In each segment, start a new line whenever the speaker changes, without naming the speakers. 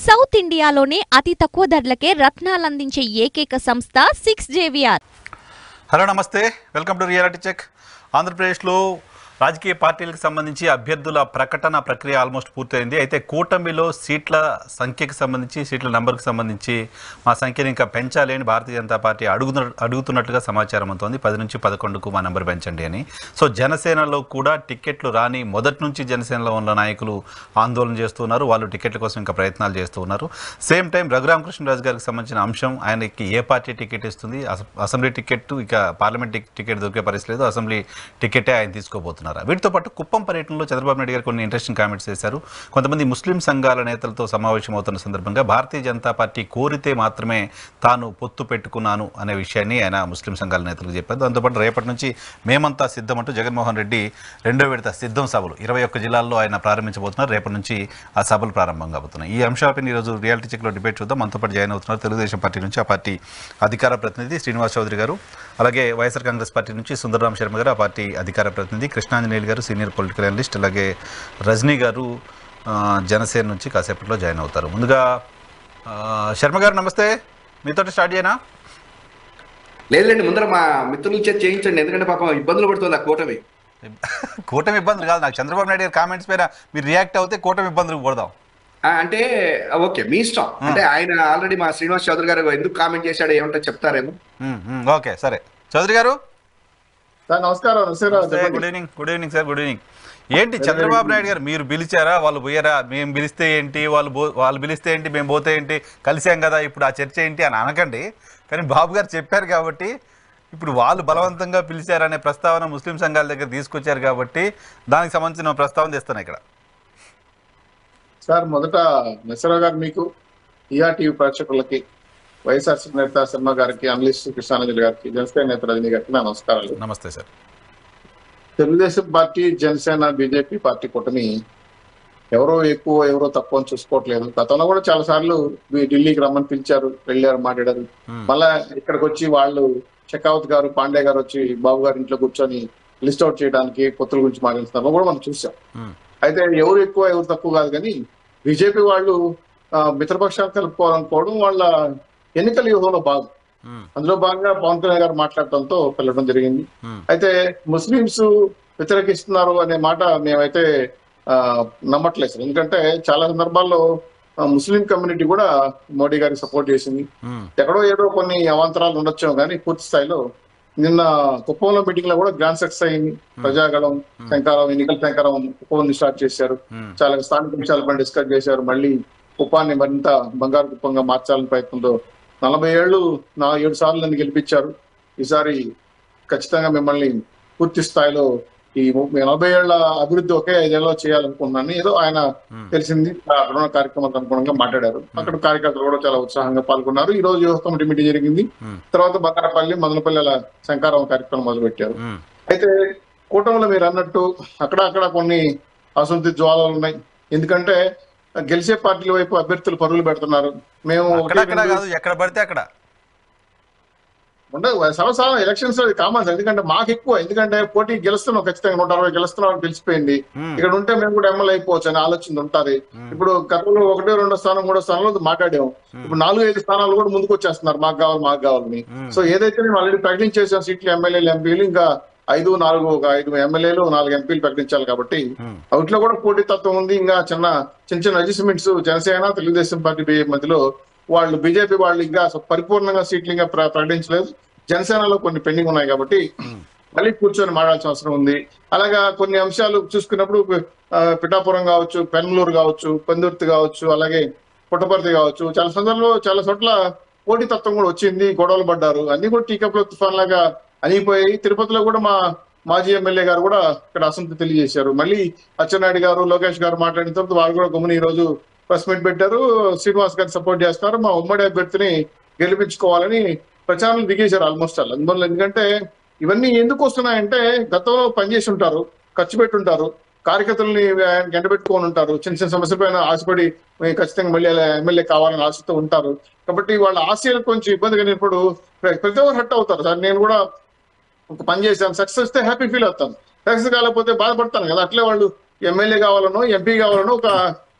South ఇండియాలోనే అతి తక్కువ ధరలకే రత్నాలందించే ఏకైక సంస్థ సిక్స్ జేవిఆర్
హలో నమస్తే వెల్కమ్ టు రియాలిటీ చెక్ ఆంధ్రప్రదేశ్లో రాజకీయ పార్టీలకు సంబంధించి అభ్యర్థుల ప్రకటన ప్రక్రియ ఆల్మోస్ట్ పూర్తయింది అయితే కూటమిలో సీట్ల సంఖ్యకు సంబంధించి సీట్ల నంబర్కి సంబంధించి మా సంఖ్యను ఇంకా పెంచాలి అని భారతీయ జనతా పార్టీ అడుగుతున్న అడుగుతున్నట్లుగా సమాచారం అవుతోంది పది నుంచి పదకొండుకు మా నెంబర్ పెంచండి అని సో జనసేనలో కూడా టికెట్లు రాని మొదటి నుంచి జనసేనలో ఉన్న నాయకులు ఆందోళన చేస్తున్నారు వాళ్ళు టికెట్ల కోసం ఇంకా ప్రయత్నాలు చేస్తూ ఉన్నారు సేమ్ టైం రఘురామకృష్ణరాజు గారికి సంబంధించిన అంశం ఆయనకి ఏ పార్టీ టికెట్ ఇస్తుంది అస- అసెంబ్లీ టికెట్ ఇక పార్లమెంట్ టిక్- టికెట్ దొరికే పరిస్థితి లేదు అసెంబ్లీ టికెటే ఆయన తీసుకోబోతున్నారు వీటితో పాటు కుప్పం పర్యటనలో చంద్రబాబు నాయుడు గారు కొన్ని ఇంట్రెస్టింగ్ కామెంట్స్ చేశారు కొంతమంది ముస్లిం సంఘాల నేతలతో సమావేశం అవుతున్న సందర్భంగా భారతీయ జనతా పార్టీ కోరితే మాత్రమే తాను పొత్తు పెట్టుకున్నాను అనే విషయాన్ని ఆయన ముస్లిం సంఘాల నేతలకు చెప్పారు దాంతోపాటు రేపటి నుంచి మేమంతా సిద్ధం అంటూ జగన్మోహన్ రెడ్డి రెండో విడత సిద్ధం సభలు ఇరవై ఒక్క జిల్లాల్లో ఆయన ప్రారంభించబోతున్నారు రేపటి నుంచి ఆ సభలు ప్రారంభం కాబోతున్నాయి ఈ అంశాలపై ఈరోజు రియాలిటీ చెక్లో డిబేట్ చూద్దాం మనతో పాటు జాయిన్ అవుతున్నారు తెలుగుదేశం పార్టీ నుంచి ఆ పార్టీ అధికార ప్రతినిధి శ్రీనివాస్ చౌదరి గారు అలాగే వైఎస్ఆర్ కాంగ్రెస్ పార్టీ నుంచి సుందరరామ్ శర్మ గారు ఆ పార్టీ అధికార ప్రతినిధి కృష్ణాంజనేయులు గారు సీనియర్ పొలిటికల్ అనలిస్ట్ అలాగే రజనీ గారు ఆ, జనసేన నుంచి కాసేపట్లో జాయిన్ అవుతారు ముందుగా ఆ, శర్మ గారు నమస్తే మీతో స్టార్ట్ చేయనా
లేదులేండి ముందర మా మిత్రుల చేత చేయించండి ఎందుకంటే పాపం ఇబ్బందులు పడుతుంది ఆ కూటమి
కూటమి ఇబ్బందులు కాదు నాకు చంద్రబాబు నాయుడు గారి కామెంట్స్ పైన మీరు రియాక్ట్ అవుతే కూటమి ఇబ్బందులు పడదాం
ఆ, అంటే ఓకే మీ ఇష్టం అంటే ఆయన ఆల్రెడీ మా శ్రీనివాస్ చౌదరి గారు ఎందుకు కామెంట్ చేశాడు ఏమంటే చెప్తారేమో
ఉమ్, ఉమ్, ఓకే సరే చౌదరి గారు
సార్ నమస్కారం నమస్కారం
నమస్తే, good evening good evening sir good evening ఏంటి చంద్రబాబు నాయుడు గారు మీరు పిలిచారా వాళ్ళు పోయారా మేము పిలిస్తే ఏంటి వాళ్ళు పో- వాళ్ళు పిలిస్తే ఏంటి మేము పోతే ఏంటి కలిసాం కదా ఇప్పుడు ఆ చర్చ ఏంటి అని అనకండి కానీ బాబు గారు చెప్పారు కాబట్టి ఇప్పుడు వాళ్ళు బలవంతంగా పిలిచారనే ప్రస్తావన ముస్లిం సంఘాల దగ్గర తీసుకొచ్చారు కాబట్టి దానికి సంబంధించిన ప్రస్తావన తెస్తాను ఇక్కడ
సార్ మొదట మెసరా గారు మీకు టీవీ ప్రేక్షకులకి వైఎస్ఆర్సీపీ నేత శర్మ గారికి అనలిస్ట్ కృష్ణానంజలి గారికి జనసేన నేత రజనీ గారికి నా నమస్కారాలు
నమస్తే sir
Telugu Desam party Janasena BJP party కూటమి ఎవరో ఎక్కువ ఎవరో తక్కువ అని చూసుకోవట్లేదు గతంలో కూడా చాలా సార్లు వీ- ఢిల్లీకి రమ్మని పిలిచారు వెళ్ళారు మాట్లాడారు
Hmm.
మళ్ళా ఇక్కడికి వచ్చి వాళ్ళు షెకావత్ గారు పాండే గారు వచ్చి బాబు గారి ఇంట్లో కూర్చొని లిస్ట్ అవుట్ చేయడానికి పొత్తుల గురించి మాట్లాడుతున్నారు కూడా మనం చూసాం
ఉమ్,
అయితే ఎవరు ఎక్కువ ఎవరు తక్కువ కాదు కానీ బీజేపీ వాళ్ళు ఆ, మిత్రపక్షాలు కలుపుకోవాలనుకోవడం వాళ్ళ ఎన్నికల వ్యూహంలో భాగం
ఉమ్,
అందులో భాగంగా పవన్ కళ్యాణ్ గారు మాట్లాడటంతో వెళ్ళడం జరిగింది
ఉమ్,
అయితే ముస్లింస్ వ్యతిరేకిస్తున్నారు అనే మాట మేమైతే ఆ, నమ్మట్లేదు సార్ ఎందుకంటే చాలా సందర్భాల్లో ఆ, ముస్లిం కమ్యూనిటీ కూడా మోడీ గారికి సపోర్ట్ చేసింది
ఉమ్,
ఎక్కడో ఏదో కొన్ని అవాంతరాలు ఉండొచ్చు కానీ పూర్తి స్థాయిలో నిన్న కుప్పంలో మీటింగ్ లో కూడా గ్రాండ్ సక్సెస్ అయింది ప్రజాగళం శంకారం ఎన్నికల శంకారం కుప్పం స్టార్ట్ చేశారు
ఉమ్,
చాలా స్థానిక విషయాలపై డిస్కస్ చేశారు మళ్ళీ కుప్పాన్ని మరింత బంగారు కుప్పంగా మార్చాలని ప్రయత్నంతో నలభై ఏళ్ళు నా ఏడు సార్లు నన్ను గెలిపించారు ఈసారి ఖచ్చితంగా మిమ్మల్ని పూర్తి స్థాయిలో ఈ ము- నలభై ఏళ్ల అభివృద్ధి ఒకే ఐదేళ్లలో చేయాలనుకున్నాను ఏదో ఆయన
ఉమ్.
తెలిసింది ఆ రుణ కార్యక్రమాలకు అనుగుణంగా మాట్లాడారు అక్కడ కార్యకర్తలు కూడా చాలా ఉత్సాహంగా పాల్గొన్నారు ఈ రోజు యువ కమిటీ మీటింగ్ జరిగింది
ఉమ్,
తర్వాత బంగారపల్లి మదనపల్లి అలా శంకారం కార్యక్రమం మొదలు పెట్టారు
ఉమ్,
అయితే కూటమిలో మీరు అన్నట్టు అక్కడ అక్కడ కొన్ని అసంతృప్తి జ్వాలలు ఉన్నాయి ఎందుకంటే గెలిచే పార్టీల వైపు అభ్యర్థులు పరుగులు పెడుతున్నారు మేము ఒకటి
అక్కడక్కడ
రెండు-
కాదు ఎక్కడ పడితే అక్కడ
ఉండదు సర్వసాధారణ ఎలక్షన్స్ కామన్ ఎందుకంటే మాకు ఎక్కువ ఎందుకంటే పోటీ గెలుస్తున్నాం ఖచ్చితంగా నూట అరవై గెలుస్తున్నాం అని తెలిసిపోయింది
ఉమ్,
ఇక్కడ ఉంటే మేము కూడా ఎమ్మెల్యే అయిపోవచ్చు అనే ఆలోచన ఉంటుంది
ఉమ్,
ఇప్పుడు గతంలో ఒకటో రెండో స్థానం మూడో స్థానంలో మాట్లాడాం ఇప్పుడు నాలుగు ఐదు స్థానాలు కూడా ముందుకు వచ్చేస్తున్నారు మాకు కావాలి మాకు కావాలని
ఉమ్,
సో ఏదైతే మేము ఆల్రెడీ ప్రకటించేసాం సీట్లు ఎమ్మెల్యేలు ఎంపీలు ఇంకా ఐదు నాలుగు ఒక ఐదు ఎమ్మెల్యేలు నాలుగు ఎంపీలు ప్రకటించాలి కాబట్టి
ఉమ్,
వాటిలో కూడా పోటీతత్వం ఉంది ఇంకా చిన్న చిన్న చిన్న అడ్జస్ట్మెంట్స్ జనసేన తెలుగుదేశం పార్టీ బి- మధ్యలో వాళ్ళు బీజేపీ వాళ్ళు ఇంకా పరిపూర్ణంగా సీట్లు ఇంకా ప్ర- ప్రకటించలేదు జనసేనలో కొన్ని పెండింగ్ ఉన్నాయి కాబట్టి
ఉమ్,
మళ్ళీ కూర్చొని మాట్లాడాల్సిన అవసరం ఉంది అలాగా కొన్ని అంశాలు చూసుకున్నప్పుడు ఆ, పిఠాపురం కావచ్చు పెన్నలూరు కావచ్చు పందుర్తి కావచ్చు అలాగే పుట్టపర్తి కావచ్చు చాలా సందర్భంలో చాలా చోట్ల పోటీతత్వం కూడా వచ్చింది గొడవలు పడ్డారు అన్ని కూడా టీకప్ లో తుఫాన్ లాగా అనిగిపోయి తిరుపతిలో కూడా మా మాజీ ఎమ్మెల్యే గారు కూడా ఇక్కడ అసంతృప్తి తెలియజేశారు మళ్ళీ అచ్చెన్నాయుడు గారు లోకేష్ గారు మాట్లాడిన తర్వాత వాళ్ళు కూడా గమ్మున ఈ రోజు ప్రెస్ మీట్ పెట్టారు శ్రీనివాస్ గారిని సపోర్ట్ చేస్తున్నారు మా ఉమ్మడి అభ్యర్థిని గెలిపించుకోవాలని ప్రచారం దిగేశారు ఆల్మోస్ట్ ఆల్ అందువల్ల ఎందుకంటే ఇవన్నీ ఎందుకు వస్తున్నాయంటే గతంలో పనిచేసి ఉంటారు ఖర్చు పెట్టి ఉంటారు కార్యకర్తల్ని ఎండబెట్టుకొని ఉంటారు చిన్న చిన్న సమస్య పైన ఆశపడి "మేము ఖచ్చితంగా మళ్ళీ ఎమ్మెల్యే కావాలని ఆశతో ఉంటారు కాబట్టి వాళ్ళ ఆశయాలు కొంచెం ఇబ్బంది కలిగినప్పుడు ప్ర- ప్రతి ఒక్కరు హట్ అవుతారు సార్ నేను కూడా ఒక పని చేశాను సక్సెస్ వస్తే హ్యాపీ ఫీల్ అవుతాను సక్సెస్ కాకపోతే బాధపడతాను కదా అట్లే వాళ్ళు ఎమ్మెల్యే కావాలనో ఎంపీ కావాలనో ఒక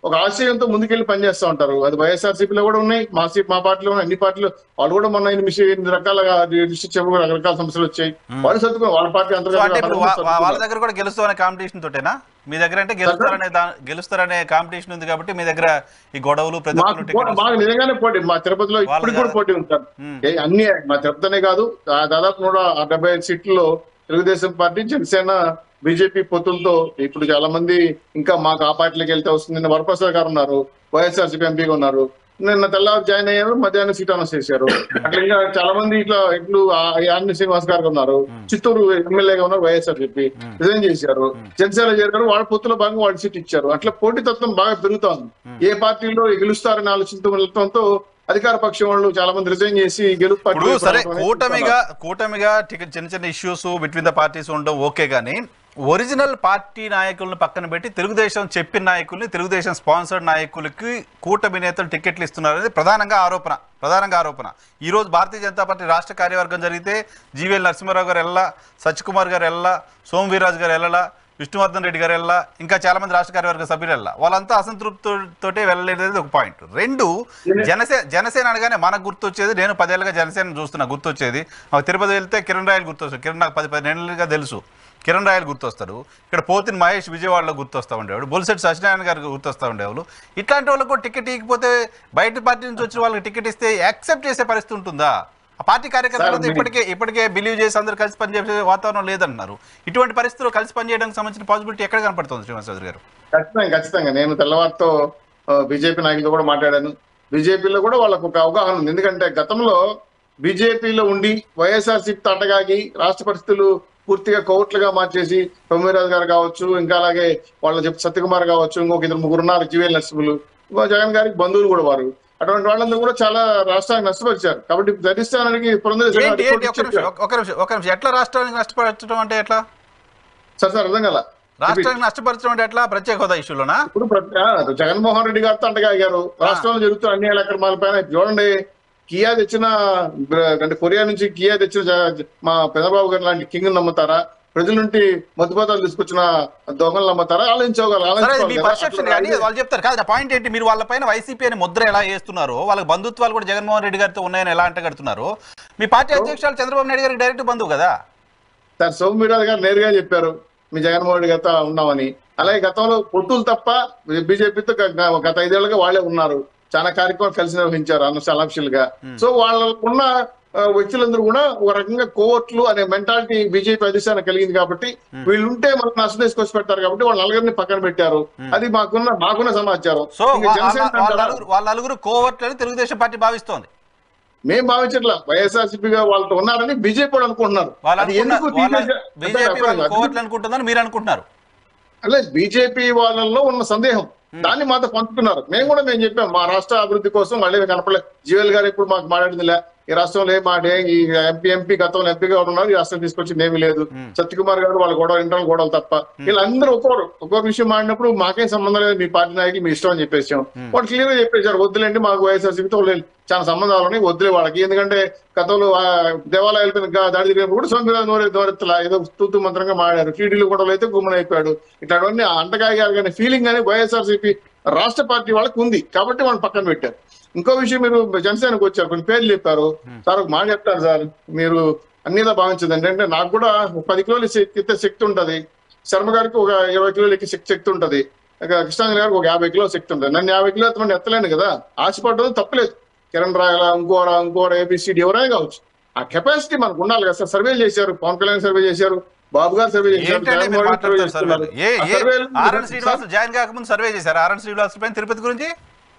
ఒక ఆశయంతో ముందుకెళ్లి పనిచేస్తూ ఉంటారు అది వైఎస్ఆర్సీపీలో కూడా ఉన్నాయి మా సీ- మా పార్టీలో ఉన్నాయి అన్ని పార్టీలు వాళ్ళు కూడా మొన్న ఎనిమిది ఎనిమిది రకాలుగా రిజిస్టర్ చెప్పి రకరకాల సమస్యలు వచ్చాయి వాళ్ళు సర్దుకుని వాళ్ళ పార్టీ
సో అంటే
అంతర్గత
ఇప్పుడు వా- వా- వాళ్ళ దగ్గర కూడా గెలుస్తామనే కాంపిటీషన్ తోటేనా మీ దగ్గర అంటే గెలుస్తారనే దా- గెలుస్తారనే కాంపిటీషన్ ఉంది కాబట్టి మీ దగ్గర ఈ గొడవలు ప్రతి
మాకు
ఒక్కరు
పో-
టికెట్
మాకు నిజంగానే పోటీ మా తిరుపతిలో
వాళ్ళ
ఇప్పుడు కూడా
కాదా?
పోటీ ఉంటారు
మ్మ్.
ఏ అన్ని మా తిరుపతినే కాదు దా- దాదాపు నూట డెబ్బై ఐదు సీట్లలో తెలుగుదేశం పార్టీ జనసేన బీజేపీ పొత్తులతో ఇప్పుడు చాలా మంది ఇంకా మాకు ఆ పార్టీలోకి వెళ్తే వస్తుంది నిన్న వరప్రసాద్ గారు ఉన్నారు వైఎస్ఆర్సీపీ ఎంపీగా ఉన్నారు నిన్న తెల్లవారు జాయిన్ అయ్యారు మధ్యాహ్నం సీట్ అనౌన్స్ చేశారు అట్లా ఇంకా చాలా మంది ఇట్లా ఇట్లు ఆంజనేయ శ్రీనివాస్ గారు ఉన్నారు చిత్తూరు ఎమ్మెల్యేగా ఉన్నారు వైఎస్ఆర్సీపీ రిజైన్ చేశారు జనసేన చేరారు వాళ్ళ పొత్తులో భాగంగా వాళ్ళు సీట్ ఇచ్చారు అట్లా పోటీతత్వం బాగా పెరుగుతోంది ఏ పార్టీలో గెలుస్తారని ఆలోచనతో వెళ్ళడంతో అధికార పక్షం వాళ్ళు చాలా మంది రిజైన్ చేసి గెలుపు పార్టీ
ఇప్పుడు
వైపు
సరే
రావడం అనేది
కూటమిగా కూటమిగా టికెట్ చిన్న చిన్న ఇష్యూస్ బిట్వీన్ ద పార్టీస్ ఉండడం ఓకే కానీ ఒరిజినల్ పార్టీ నాయకులను పక్కన పెట్టి తెలుగుదేశం చెప్పిన నాయకుల్ని తెలుగుదేశం స్పాన్సర్డ్ నాయకులకి కూటమి నేతలు టికెట్లు ఇస్తున్నారు అనేది ప్రధానంగా ఆరోపణ ప్రధానంగా ఆరోపణ ఈ రోజు భారతీయ జనతా పార్టీ రాష్ట్ర కార్యవర్గం జరిగితే జీవీఎల్ నరసింహారావు గారు ఎల్లా సత్యకుమార్ గారు ఎల్లా సోము వీర్రాజు గారు ఎల్లలా విష్ణువర్ధన్ రెడ్డి గారు వెళ్ళా ఇంకా చాలా మంది రాష్ట్ర కార్యవర్గ సభ్యులు వెళ్ళా వాళ్ళంతా అసంతృప్తితోటే వెళ్ళలేదు అనేది ఒక పాయింట్ రెండు జనసేన జనసేన అనగానే మనకు గుర్తొచ్చేది నేను పదేళ్ళుగా జనసేన చూస్తున్నా గుర్తొచ్చేది మాకు తిరుపతి వెళ్తే కిరణ్ రాయలు గుర్తొస్తాడు కిరణ్ నాకు పది పది నెలలుగా తెలుసు కిరణ్ రాయలు గుర్తొస్తాడు ఇక్కడ పోతిన మహేష్ విజయవాడలో గుర్తొస్తా ఉండేవాడు బొలిసెట్టి సత్యనారాయణ గారు గుర్తొస్తా ఉండేవాళ్ళు ఇట్లాంటి వాళ్ళకు టికెట్ ఇకపోతే బయట పార్టీ నుంచి వచ్చిన వాళ్ళకి టికెట్ ఇస్తే యాక్సెప్ట్ చేసే పరిస్థితి ఉంటుందా ఆ పార్టీ కార్యకర్తలు
సార్,
ఇప్పటికే ఇప్పటికే బిలీవ్ చేసి అందరూ కలిసి పనిచేసే వాతావరణం లేదంటున్నారు ఇటువంటి పరిస్థితుల్లో కలిసి పనిచేయడానికి సంబంధించిన పాసిబిలిటీ ఎక్కడ కనపడుతుంది శ్రీనివాస్ చౌదరి గారు
ఖచ్చితంగా ఖచ్చితంగా నేను తెల్లవారితో బీజేపీ నాయకులతో కూడా మాట్లాడాను బీజేపీలో కూడా వాళ్ళకు ఒక అవగాహన ఉంది ఎందుకంటే గతంలో బీజేపీలో ఉండి వైఎస్ఆర్సీపీ తటగాగి రాష్ట్ర పరిస్థితులు పూర్తిగా కోర్టులుగా మార్చేసి తొమ్మిదిరాజు గారు కావచ్చు ఇంకా అలాగే వాళ్ళ చెప్పి సత్యకుమార్ కావచ్చు ఇంకొక ఇద్దరు ముగ్గురు ఉన్నారు జీవీఎల్ నరసింహులు ఇంకో జగన్ గారికి బంధువులు కూడా వారు అటువంటి వాళ్ళందరూ కూడా చాలా రాష్ట్రానికి నష్టపరిచారు కాబట్టి ధరిస్తానికి పురంధరేశ్వరి
ఏంటి
గారు
ఏంటి ఒక నిమిషం ఒక- ఒక నిమిషం ఒక నిమిషం ఎట్లా రాష్ట్రానికి నష్టపరచడం అంటే ఎట్లా
సార్ సార్ అర్థం కదా
రాష్ట్రానికి నష్టపరచడం అంటే ఎట్లా ప్రత్యేక హోదా ఇష్యూలోనా
ఇప్పుడు ప్రతి- ఆ, జగన్మోహన్ రెడ్డి గారితో అంటగాగారు రాష్ట్రంలో జరుగుతున్న అన్ని అక్రమాల పైన చూడండి కియా తెచ్చిన బ్ర- అంటే కొరియా నుంచి కియా తెచ్చిన జ- మా పెదబాబు గారు లాంటి కింగ్ నమ్ముతారా ప్రజల నుండి మధుపతాలు తీసుకొచ్చిన దొంగలు నమ్ముతారా ఆలోచించగలరు
సరే అది మీ
ఆలోచించుకోవాలి కదా.
పర్సెప్షన్ కానీ వాళ్ళు చెప్తారు కాదు నా పాయింట్ ఏంటి మీరు వాళ్ళపైన వైసీపీ అని ముద్ర ఎలా వేస్తున్నారో వాళ్ళకి బంధుత్వాలు కూడా జగన్మోహన్ రెడ్డి గారితో ఉన్నాయని ఎలా అంటగడుతున్నారు మీ పార్టీ అధ్యక్షులు చంద్రబాబు నాయుడు గారికి డైరెక్ట్ బంధువు కదా
సార్ సోమవీరాజు గారు నేరుగా చెప్పారు మీ జగన్మోహన్ రెడ్డి గారితో ఉన్నామని అలాగే గతంలో పొత్తులు తప్ప బీజేపీతో గత ఐదేళ్లుగా వాళ్ళే ఉన్నారు చాలా కార్యక్రమాలు కలిసి నిర్వహించారు అన్ఫిషియల్ గా సో వాళ్ళకున్న ఆ, వ్యక్తులందరూ కూడా ఒక రకంగా కోర్టులు అనే మెంటాలిటీ బీజేపీ అధిష్టానం కలిగింది కాబట్టి వీళ్ళుంటే మనకు నష్టం తీసుకొచ్చి పెడతారు కాబట్టి వాళ్ళ నలుగురిని పక్కన పెట్టారు అది మాకున్న మాకున్న సమాచారం
సో
ఇంకా జనసేన
వాళ్ళ
అంటారా?
నలుగురు వాళ్ళ నలుగురు కోవర్ట్ అని తెలుగుదేశం పార్టీ భావిస్తోంది
మేము భావించట్లా వైఎస్ఆర్సీపీగా వాళ్ళతో ఉన్నారని బీజేపీ వాళ్ళు అనుకుంటున్నారు
వాళ్ళు
అది ఎందుకు తీసేసా-
బీజేపీ వాళ్ళు
అది-
కోవర్ట్లు అనుకుంటుందని మీరు అనుకుంటున్నారు
అలా బీజేపీ వాళ్ళలో ఉన్న సందేహం దాన్ని మాతో పంచుతున్నారు మేము కూడా మేము చెప్పాం మా రాష్ట్ర అభివృద్ధి కోసం వాళ్ళే కనపడలే జీవల్ గారు ఇప్పుడు మాకు మాట్లాడిందిలే ఈ రాష్ట్రంలో ఏ మాట ఈ ఎంపీ ఎంపీ గతంలో ఎంపీగా ఉన్నారు ఈ రాష్ట్రం తీసుకొచ్చింది ఏమీ లేదు సత్యకుమార్ గారు వాళ్ళ గొడవ ఇంటర్నల్ గొడవలు తప్ప వీళ్ళందరూ ఒక్కొక్కరు ఒక్కొక్క విషయం మాడినప్పుడు మాకేం సంబంధం లేదు మీ పార్టీ నాయకులు మీ ఇష్టం అని చెప్పేసాం వాళ్ళు క్లియర్ గా చెప్పేశారు వద్దులేండి మాకు వైఎస్ఆర్సీపీతో చాలా సంబంధాలు ఉన్నాయి వద్దులే వాళ్ళకి ఎందుకంటే గతంలో ఆ దేవాలయాల మీద గా- దాడి జరిగినప్పుడు కూడా సొంత నోరే దోరెత్తలా ఏదో తూతు మంత్రంగా మాడారు టీడీలు గొడవలు అయితే గుమ్మన అయిపోయాడు ఇట్లాంటివన్నీ అంటకాగారు కానీ ఫీలింగ్ అని వైఎస్ఆర్సీపీ రాష్ట్ర పార్టీ వాళ్ళకి ఉంది కాబట్టి వాళ్ళు పక్కన పెట్టారు ఇంకో విషయం మీరు జనసేనకు వచ్చారు కొన్ని పేర్లు చెప్పారు సార్ ఒక మాట చెప్తారు సార్ మీరు అన్నిదా భావించదు అంటే నాకు కూడా ఒక పది కిలోలు శక్తి- ఎత్తే శక్తి ఉంటది శర్మ గారికి ఒక ఇరవై కిలోలు ఎక్కే శక్తి శక్తి ఉంటది ఇక కృష్ణాంజలి గారికి ఒక యాభై కిలో శక్తి ఉంటుంది నన్ను యాభై కిలో ఎత్తమని ఎత్తలేను కదా ఆశపడ్డది తప్పలేదు కిరణ్ రాయల ఇంకోరా ఇంకోరా ఏబిసిడి ఎవరైనా కావచ్చు ఆ కెపాసిటీ మనకు ఉండాలి కదా సార్ సర్వే చేశారు పవన్ కళ్యాణ్ సర్వే చేశారు బాబు గారు సర్వే చేశారు
ఏంటంటే మీరు
జగన్మోహన్ రెడ్డి సర్వే
మాట్లాడతారు సర్వేలు
చేస్తున్నారు.
ఏ
ఆ
ఏ
సర్వేలు
ఆర్ఎన్ శ్రీనివాస్ జాయిన్ కాకముందు సర్వే చేశారు ఆర్ఎన్ శ్రీనివాస్ పైన తిరుపతి గురించి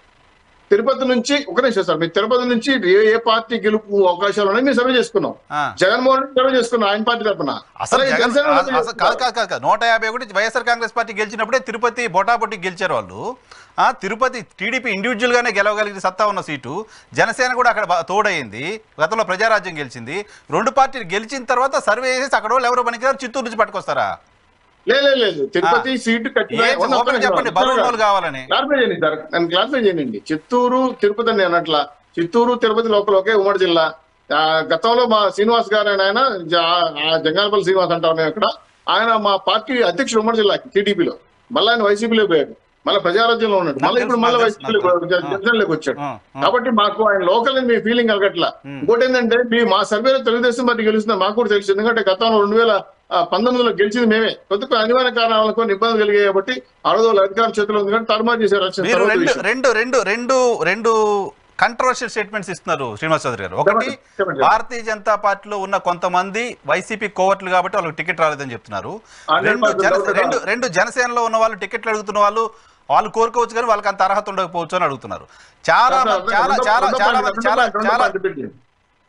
తిరుపతి నుంచి ఒక నిమిషం సార్ మీరు తిరుపతి నుంచి ఏ ఏ పార్టీ గెలుపు అవకాశాలు ఉన్నాయి మేము సర్వే చేసుకున్నాం
ఆ.
జగన్మోహన్ రెడ్డి సర్వే చేసుకున్నాం ఆయన పార్టీ తరఫున
అసలు
అలాగే
జగన్
జనసేన
అసలు
సర్వే
కాదు కాదు కాదు కాదు నూట యాభై ఒకటి వైఎస్ఆర్ కాంగ్రెస్ పార్టీ గెలిచినప్పుడే తిరుపతి బొటాబొట్టి గెలిచారు వాళ్ళు ఆ తిరుపతి టీడీపీ ఇండివిజువల్ గానే గెలవగలిగిన సత్తా ఉన్న సీటు జనసేన కూడా అక్కడ బా- తోడైంది గతంలో ప్రజారాజ్యం గెలిచింది రెండు పార్టీలు గెలిచిన తర్వాత సర్వే చేసి అక్కడ వాళ్ళు ఎవరో పనికిరారు చిత్తూరు నుంచి పట్టుకొస్తారా
లేదు లేదు, లేదు తిరుపతి సీటు
ఏ ఓపెన్ చెప్పండి బలూన్ వాళ్ళు కావాలని
క్లారిఫై చేయండి సార్ నన్ను క్లారిఫై చేయండి చిత్తూరు తిరుపతి అని అన్నట్ల చిత్తూరు తిరుపతి లోపల ఒకే ఉమ్మడి జిల్లా ఆ, గతంలో మా శ్రీనివాస్ గారు అని ఆయన జ- ఆ జంగాలపల్లి శ్రీనివాస్ అంటారు మేము ఇక్కడ ఆయన మా పార్టీ అధ్యక్షుడు ఉమ్మడి జిల్లాకి టీడీపీలో మళ్ళీ ఆయన వైసీపీలో పోయాడు మళ్ళీ ప్రజారాజ్యంలో ఉన్నాడు మళ్ళీ ఇప్పుడు మళ్ళీ
నాకు తెలుసు, నాకు తెలుసు.
జనసేనలోకి వచ్చాడు
ఆ, ఆ.
కాబట్టి మాకు ఆయన లోకల్ మీ ఫీలింగ్ కలగట్లా
ఉమ్.
ఇంకోటి ఏంటంటే మీ మా సర్వేలో తెలుగుదేశం పార్టీ గెలుస్తుంది మాకు కూడా తెలుసు ఎందుకంటే గతంలో రెండు వేల ఆ, పంతొమ్మిదిలో గెలిచింది మేమే కొత్త అనివార్య కారణాల కొన్ని ఇబ్బందులు కలిగాయి కాబట్టి ఆ రోజు వాళ్ళ అధికారం చేతిలో ఉంది కానీ తర్మా చేశారు వచ్చిన
మీరు
తర్వాత
రెండు
విషయం.
రెండు రెండు రెండు రెండు కంట్రవర్షియల్ స్టేట్మెంట్స్ ఇస్తున్నారు శ్రీనివాస్ చౌదరి గారు ఒకటి
చెప్పండి, చెప్పండి.
భారతీయ జనతా పార్టీలో ఉన్న కొంతమంది వైసీపీ కోవట్లు కాబట్టి వాళ్ళకి టికెట్ రాలేదని చెప్తున్నారు
హండ్రెడ్
రెండు
పర్సెంట్
జన
డౌట్
రెండు
లేదు.
రెండు జనసేనలో ఉన్న వాళ్ళు టికెట్లు అడుగుతున్న వాళ్ళు వాళ్ళు కోరుకోవచ్చు కానీ వాళ్ళకి అంత అర్హత ఉండకపోవచ్చు అని అడుగుతున్నారు చాలా
సార్,
మంది- చాలా
రెండో-
చాలా
రెండో
చాలా
పాయింట్,
మంది
రెండో
చాలా
పాయింట్, రెండో
చాలా
పాయింట్ రిపీట్ చేయండి.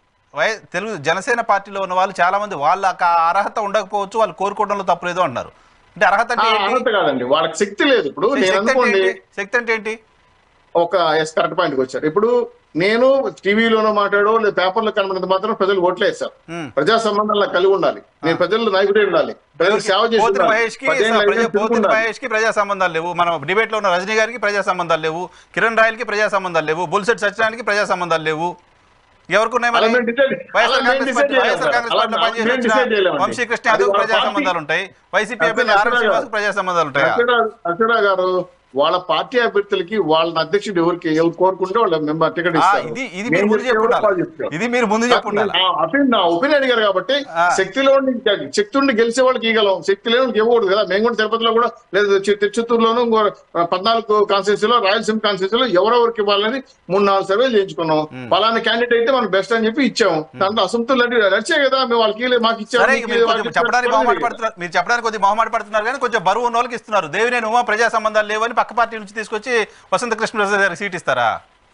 వై తెలుగు జనసేన పార్టీలో ఉన్న వాళ్ళు చాలా మంది వాళ్ళకి ఆ అర్హత ఉండకపోవచ్చు వాళ్ళు కోరుకోవడంలో తప్పలేదు అంటున్నారు అంటే అర్హత
ఆ,
అంటే ఏంటి
అర్హత కాదండి వాళ్ళకి శక్తి లేదు ఇప్పుడు నేను
శక్తి అంటే
అనుకోండి
ఏంటి శక్తి అంటే ఏంటి
ఒక ఎస్ కరెక్ట్ పాయింట్కి వచ్చారు ఇప్పుడు నేను టీవీలోనో మాట్లాడో లేదా పేపర్లో కనబడినంత మాత్రం ప్రజలు ఓట్లు వేస్తారు
ఉమ్.
ప్రజా సంబంధాలు నాకు కలిగి ఉండాలి నేను ప్రజలు నాయకుడే ఉండాలి ప్రజలకు సేవ చేసి
పోతిన
ఉండాలి.
మహేష్ కి
పదేళ్ళ
ప్రజా
ఐదేళ్ళు
పోతిన
తిరుగుండాలి.
మహేష్ కి ప్రజా సంబంధాలు లేవు మన డిబేట్ లో ఉన్న రజనీ గారికి ప్రజా సంబంధాలు లేవు కిరణ్ రాయల్ కి ప్రజా సంబంధాలు లేవు బుల్సెట్ సత్యనారాయణకి ప్రజా సంబంధాలు లేవు ఎవరికి ఉన్నాయి మరి
అలా మేము decide-
వైఎస్ఆర్
అలా మేము
కాంగ్రెస్
decide
పార్టీ
చేయలేము
వైఎస్ఆర్
సార్.
కాంగ్రెస్
అలా
పార్టీలో
మేము
పనిచేసిన
decide చేయలేమండి.
వంశీకృష్ణ
అది
యాదవ్
వాళ్ళ
ప్రజా
పార్టీ-
సంబంధాలు ఉంటాయి వైసీపీ
అసలు
ఎమ్మెల్యే ఆర్ఎస్
అసలు
శ్రీనివాస్ ప్రజా సంబంధాలు ఉంటాయా
అక్షరా- అక్షరా గారు వాళ్ళ పార్టీ అభ్యర్థులకి వాళ్ళ అధ్యక్షుడు ఎవరికి ఎవరు కోరుకుంటే వాళ్ళ మెంబర్ టికెట్
ఆ,
ఇస్తారు
ఇది ఇది
మేము
మీరు ముందు
చెప్పేవాళ్ళు వాళ్ళు
చెప్పుండాలి
చెప్తారు.
ఇది మీరు ముందు చెప్పుండాలి
ఆ, అసలు నా ఒపీనియన్ అడిగారు కాబట్టి
ఆ.
శక్తిలో ఉండి శక్తి ఉండి గెలిచే వాళ్ళకి ఇవ్వగలం శక్తి లేని వాళ్ళకి ఇవ్వకూడదు కదా మేము కూడా తిరుపతిలో కూడా లేదా చి- చిత్తూరులోను ఇంకో పద్నాలుగు కాన్స్టిట్యూన్సీలో రాయలసీమ కాన్స్టిట్యూన్సీలో ఎవరెవరికి ఇవ్వాలని మూడు నాలుగు సర్వేలు చేయించుకున్నాం పలానా క్యాండిడేట్ అయితే మనం బెస్ట్ అని చెప్పి ఇచ్చాము దాంట్లో అసంతులు అంటే నడిచే కదా మేము వాళ్ళకి ఇవ్వలేదు, మాకు ఇచ్చాము
సరే
మీకు
ఇక మీరు
ఇవ్వలేదు,
కొంచెం
వాళ్ళకి
చెప్పడానికి
ఇచ్చాము.
మొహమాట పడుతున్నారు మీరు చెప్పడానికి కొద్దిగా మొహమాట పడుతున్నారు కానీ కొంచెం బరువు ఉన్న వాళ్ళకి ఇస్తున్నారు దేవినేని ఉమా ప్రజా సంబంధాలు లేవని పక్క పార్టీ నుంచి తీసుకొచ్చి వసంత కృష్ణ ప్రసాద్ గారికి సీట్ ఇస్తారా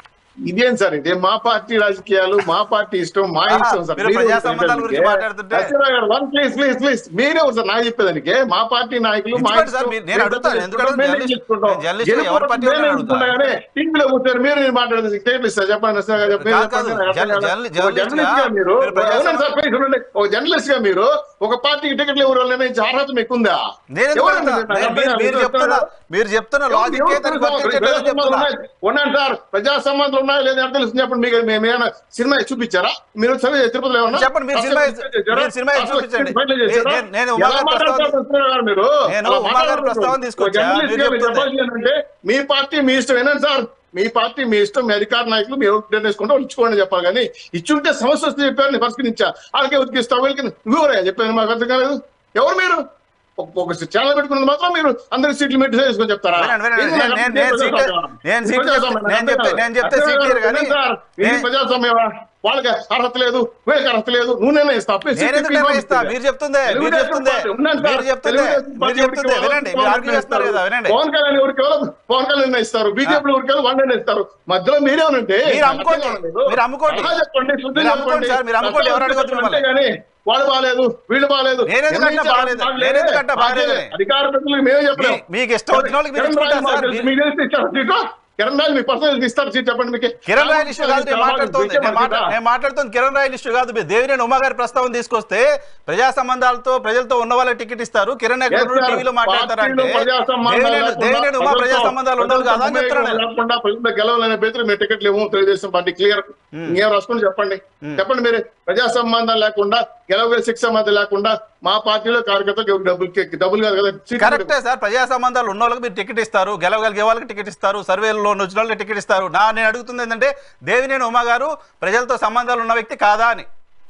ఇదేం సార్ ఇదే మా పార్టీ రాజకీయాలు మా పార్టీ ఇష్టం మా
ఆహా,
ఇష్టం సార్
మీరు
మీరే
ప్రజా
ఒకటి
సంబంధాల గురించి
చెప్పండి.
మాట్లాడుతుంటే-
అక్షరా గారు, one please, please, please. మీరే ఒకటి సార్ నాకు చెప్పేదానికి మా పార్టీ నాయకులు మా
ఇచ్చుకోండి సార్,
ఇష్టం.
మీరు- నేను అడుగుతాను,
మేము
ఎందుకంటే
మేము
జర్నలిస్ట్-
చేసుకుంటాం.
నేను జర్నలిస్ట్
గెలుపు
ఎవరి పార్టీ
మేము
వాళ్ళని
అనుకుంటా
అడుగుతా.
కానీ టీవీలో కూర్చొని మీరు నేను మాట్లాడేది స్టేట్లు ఇస్తారు చెప్పండి నరసింహ గారు చెప్పండి.
కాదు, కాదు.
చెప్పండి.
జర్న-
అర్థం
జర్నలి-
కాదా? ఒక
జర్నలిస్ట్
జర్నలిస్ట్ గా
గా
మీరు
మీరు ప్రజా
అవునండి సార్, please ఉండండి. ఒక జర్నలిస్ట్ గా మీరు ఒక పార్టీకి టికెట్లు ఎవరు నిర్ణయించే అర్హత మీకుందా
నేను ఎందుకు
ఎవరండి
అడుగుతా?
మీరు?
నేను- మీరు- మీరు చెప్తున్న మీరు చెప్తున్న లాజిక్ దానికి వర్తించట్లేదని చెప్తున్నా
ఉన్నాను సార్ ప్రజా సంబంధాలు ఉన్నాయా లేదా అని తెలుసు చెప్పండి మీకు మేము ఏమైనా సినిమా చూపించారా మీరు చదివే తిరుపతిలో ఏమన్నా
చెప్పండి, మీరు సినిమా మీరు సినిమా చూపించండి. నేను- నేను ఉమా గారి ప్రస్తావన-
మీరు
నేను
అలా
ఉమా గారి
మాట్లాడకూడదు.
ప్రస్తావన తీసుకొచ్చా.
ఒక జర్నలిస్ట్
మీరు
గా మీరు
చెప్తుంది.
చెప్పాల్సింది ఏంటంటే మీ పార్టీ మీ ఇష్టం ఏంటంటే సార్ మీ పార్టీ మీ ఇష్టం మీ అధికార నాయకులు మీరు ఎవరు చేసుకుంటే వాళ్ళు ఇచ్చుకోండి చెప్పాలి కానీ ఇచ్చుంటే సమస్య వస్తే చెప్పారు నేను పరిష్కరించా వాళ్ళకే ఉతికిస్తా వీళ్ళకి నువ్వురా చెప్పాను మాకు అర్థం కాలేదు ఎవరు మీరు ఒక- ఒక ఛానల్ పెట్టుకున్నది మాత్రం మీరు అందరి సీట్లు మీరు డిసైడ్ చేసుకొని చెప్తారా
వినండి, వినండి.
ఏంది నాకు
నేను-
అర్థం
నేను సీట్లు-
కాదు.
నేను సీట్లు
ప్రజాస్వామ్యం
చెప్తే-
నాకు
నేను చెప్తే-
అర్థం
నేను చెప్తే
కాదు.
సీట్లు ఇయ్యరు కానీ
ఏంది సార్, ఇది
నేను-
ప్రజాస్వామ్యమా వాళ్ళకి అర్హత లేదు వీళ్ళకి అర్హత లేదు నువ్వు నిర్ణయిస్తా అప్పుడు
నేను
సీట్లు
ఎందుకు
ఇవ్వమంటే.
నిర్ణయిస్తా? మీరు చెప్తుందే, మీరు
తెలుగుదేశం
చెప్తుందే,
పార్టీ ఉన్నాను సార్.
మీరు చెప్తుందే,
తెలుగుదేశం
మీరు
పార్టీ
చెప్తుందే,
ఎవరికి
వినండి,
వాళ్ళు
మీరు ఆర్గ్యూ చేస్తున్నారు కదా, వినండి.
పవన్ కళ్యాణ్ ఎవరికి ఎవరు పవన్ కళ్యాణ్ నిర్ణయిస్తారు బీజేపీ ఎవరికి ఎవరు వాళ్ళు నిర్ణయిస్తారు మధ్యలో మీరేమనంటే
మీరు అమ్ముకోండి. మీరు అమ్ముకోండి.
చెప్పండి శుద్ధి
మీరు అమ్ముకోండి
చెప్పండి.
సార్, మీరు అమ్ముకోండి. ఎవరు అడగొద్దు మిమ్మల్ని.
అంతేగాని వాళ్ళు బాగాలేదు వీళ్ళు బాగాలేదు
నేను ఎందుకంటే బాగాలేదు? నేను ఎందుకంటే బాగాలేదని?
అధికార ప్రతినిధులు మేమే చెప్పలేము
మీ- మీకు ఇష్టం వచ్చిన వాళ్ళకి మీరు
కిరణ్ రాయల్
ఇచ్చుకుంటారు
మాకు
సార్.
తెలుసు. మీకు తెలిసి ఇచ్చారు సీటు? కిరణ్ రాయల్ మీ పర్సనల్ ఇస్తారు సీట్ చెప్పండి మీకు
కిరణ్ రాయల్ ఇష్యూ కాదు నేను మాట్లాడుతోంది నేను మాట్లా- నేను మాట్లాడుతుంది కిరణ్ రాయల్ ఇష్యూ కాదు మీరు దేవినేని ఉమా గారి ప్రస్తావన తీసుకొస్తే ప్రజా సంబంధాలతో ప్రజలతో ఉన్న వాళ్ళకి టికెట్ ఇస్తారు కిరణ్ ఎక్కడ
Yes, sir.
టీవీలో మాట్లాడతారంటే
పార్టీలు ప్రజా సంబంధాలు
దేవినేని
లేకుండా,
దేవినేని ఉమా ప్రజా
ప్రజలతో-
సంబంధాలు ఉండాలి కదా అని
ప్రజలతో
చెప్తున్నాను నేను.
లేకుండా ప్రజలతో గెలవాలనే పేరు మీరు టికెట్లు ఇవ్వము తెలుగుదేశం పార్టీ క్లియర్ ఇంకేం రాసుకుని చెప్పండి చెప్పండి మీరు ప్రజా సంబంధాలు లేకుండా గెలవగల శిక్ష సంబంధం లేకుండా మా పార్టీలో కార్యకర్తలకు ఎవరికి డబ్బులు కే- డబ్బులు కాదు కదా సీట్లు
కరెక్టే సార్ ప్రజా సంబంధాలు ఉన్న వాళ్ళకి మీరు టికెట్ ఇస్తారు గెలవగలిగే వాళ్ళకి టికెట్ ఇస్తారు సర్వేలో వచ్చిన వాళ్ళకి టికెట్ ఇస్తారు నా నేను అడుగుతుంది ఏంటంటే దేవినేని ఉమా గారు ప్రజలతో సంబంధాలు ఉన్న వ్యక్తి కాదా అని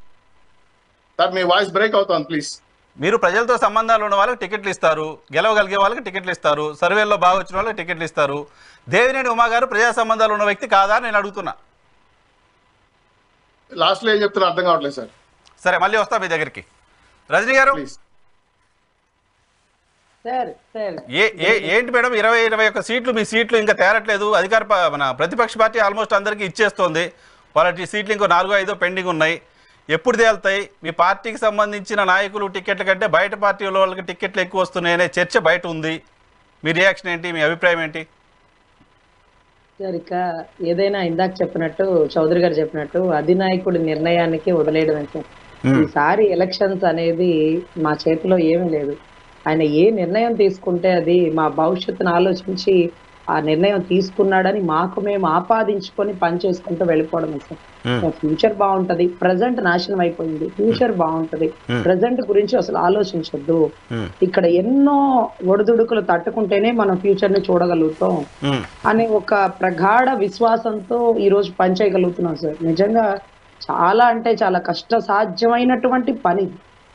సార్ మీ వాయిస్ బ్రేక్ అవుతాను ప్లీజ్
మీరు ప్రజలతో సంబంధాలు ఉన్న వాళ్ళకి టికెట్లు ఇస్తారు గెలవగలిగే వాళ్ళకి టికెట్లు ఇస్తారు సర్వేల్లో బాగా వచ్చిన వాళ్ళకి టికెట్లు ఇస్తారు దేవినేని ఉమా గారు ప్రజా సంబంధాలు ఉన్న వ్యక్తి కాదా అని నేను అడుగుతున్నా
లాస్ట్ లో ఏం చెప్తున్నా అర్థం కావట్లేదు సార్
సరే మళ్ళీ వస్తా మీ దగ్గరికి Rajini garu
please
sir sir
ఏ ఏ ఏంటి మేడం ఇరవై ఇరవై ఒక్క సీట్లు మీ సీట్లు ఇంకా తేరట్లేదు అధికార ప- మన ప్రతిపక్ష పార్టీ ఆల్మోస్ట్ అందరికీ ఇచ్చేస్తోంది వాళ్ళ సీట్లు ఇంకో నాలుగో ఐదో పెండింగ్ ఉన్నాయి ఎప్పుడు తేలుతాయి మీ పార్టీకి సంబంధించిన నాయకులు టికెట్ల కంటే బయట పార్టీల వాళ్ళకి టికెట్లు ఎక్కువ వస్తున్నాయనే చర్చ బయట ఉంది మీ రియాక్షన్ ఏంటి మీ అభిప్రాయం ఏంటి
సార్ ఇక ఏదైనా ఇందాక చెప్పినట్టు చౌదరి గారు చెప్పినట్టు అధినాయకుడి నిర్ణయానికి వదిలేయడం సార్ ఈసారి ఎలక్షన్స్ అనేది మా చేతిలో ఏమీ లేదు ఆయన ఏ నిర్ణయం తీసుకుంటే అది మా భవిష్యత్తును ఆలోచించి ఆ నిర్ణయం తీసుకున్నాడని మాకు మేము ఆపాదించుకొని పని చేసుకుంటూ వెళ్ళిపోవడమే సార్
Hmm.
ఫ్యూచర్ బాగుంటది ప్రజెంట్ నాశనం అయిపోయింది ఫ్యూచర్ బాగుంటది
Hmm.
ప్రజెంట్ గురించి అసలు ఆలోచించొద్దు
Hmm.
ఇక్కడ ఎన్నో ఒడిదుడుకులు తట్టుకుంటేనే మనం ఫ్యూచర్ ని చూడగలుగుతాం
ఉమ్,
అనే ఒక ప్రగాఢ విశ్వాసంతో ఈ రోజు పనిచేయగలుగుతున్నాం సార్ నిజంగా చాలా అంటే చాలా కష్ట సాధ్యమైనటువంటి పని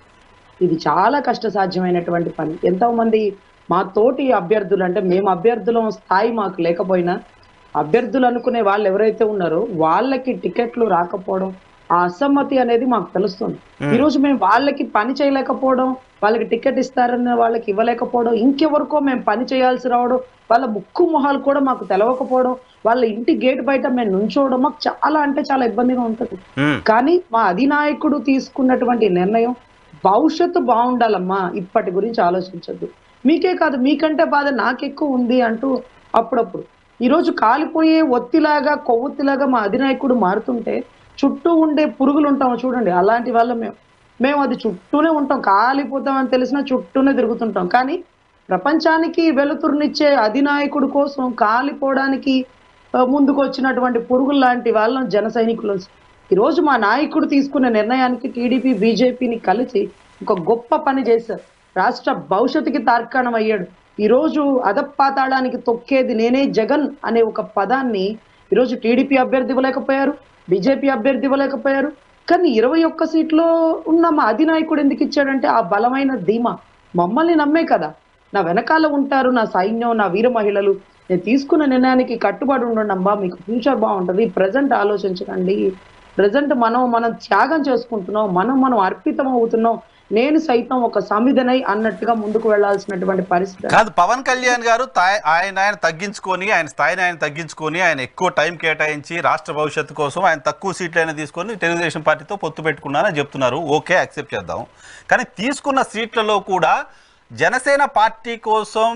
ఇది చాలా కష్ట సాధ్యమైనటువంటి పని ఎంతో మంది మా తోటి అభ్యర్థులు అంటే మేము అభ్యర్థుల స్థాయి మాకు లేకపోయినా అభ్యర్థులు అనుకునే వాళ్ళు ఎవరైతే ఉన్నారో వాళ్ళకి టికెట్లు రాకపోవడం ఆ అసమ్మతి అనేది మాకు తెలుస్తుంది ఈ రోజు మేము వాళ్ళకి పని చేయలేకపోవడం వాళ్ళకి టికెట్ ఇస్తారన్న వాళ్ళకి ఇవ్వలేకపోవడం ఇంకెవరికో మేము పని చేయాల్సి రావడం వాళ్ళ ముక్కు మొహాలు కూడా మాకు తెలవకపోవడం వాళ్ళ ఇంటి గేట్ బయట మేము నుంచోవడం మాకు చాలా అంటే చాలా ఇబ్బందిగా ఉంటుంది
ఉమ్,
కానీ మా అధినాయకుడు తీసుకున్నటువంటి నిర్ణయం భవిష్యత్తు బాగుండాలమ్మా ఇప్పటి గురించి ఆలోచించద్దు మీకే కాదు మీకంటే బాధ నాకెక్కువ ఉంది అంటూ అప్పుడప్పుడు ఈరోజు కాలిపోయే ఒత్తిలాగా కొవ్వొత్తిలాగా మా అధినాయకుడు మారుతుంటే చుట్టూ ఉండే పురుగులు ఉంటాం చూడండి అలాంటి వాళ్ళ మేము మేము అది చుట్టూనే ఉంటాం కాలిపోతామని తెలిసినా చుట్టూనే తిరుగుతుంటాం కానీ ప్రపంచానికి వెలుతురునిచ్చే అధినాయకుడు కోసం కాలిపోవడానికి ఆ, ముందుకు వచ్చినటువంటి పురుగులు లాంటి వాళ్ళం జన సైనికులు ఈరోజు మా నాయకుడు తీసుకున్న నిర్ణయానికి టీడీపీ బీజేపీని కలిసి ఒక గొప్ప పని చేశారు రాష్ట్ర భవిష్యత్తుకి తార్కాణం అయ్యాడు ఈరోజు అధపాతాళానికి తొక్కేది నేనే జగన్ అనే ఒక పదాన్ని ఈరోజు టీడీపీ అభ్యర్థి ఇవ్వలేకపోయారు బీజేపీ అభ్యర్థి ఇవ్వలేకపోయారు కానీ ఇరవై ఒక్క సీట్లో ఉన్న మా అధినాయకుడు ఎందుకు ఇచ్చాడంటే ఆ బలమైన ధీమా మమ్మల్ని నమ్మే కదా నా వెనకాల ఉంటారు నా సైన్యం నా వీర మహిళలు నేను తీసుకున్న నిర్ణయానికి కట్టుబడి ఉండండి అమ్మా మీకు ఫ్యూచర్ బాగుంటుంది ప్రజెంట్ ఆలోచించకండి ప్రజెంట్ మనం మనం త్యాగం చేసుకుంటున్నాం మనం మనం అర్పితం అవుతున్నాం నేను సైతం ఒక సమిధనై అన్నట్టుగా ముందుకు వెళ్లాల్సినటువంటి పరిస్థితి
కాదు పవన్ కళ్యాణ్ గారు తాయ్- ఆయన ఆయన తగ్గించుకొని ఆయన స్థాయిని ఆయన తగ్గించుకొని ఆయన ఎక్కువ టైం కేటాయించి రాష్ట్ర భవిష్యత్తు కోసం ఆయన తక్కువ సీట్లైనా తీసుకొని తెలుగుదేశం పార్టీతో పొత్తు పెట్టుకున్నానని చెప్తున్నారు ఓకే యాక్సెప్ట్ చేద్దాం కానీ తీసుకున్న సీట్లలో కూడా జనసేన పార్టీ కోసం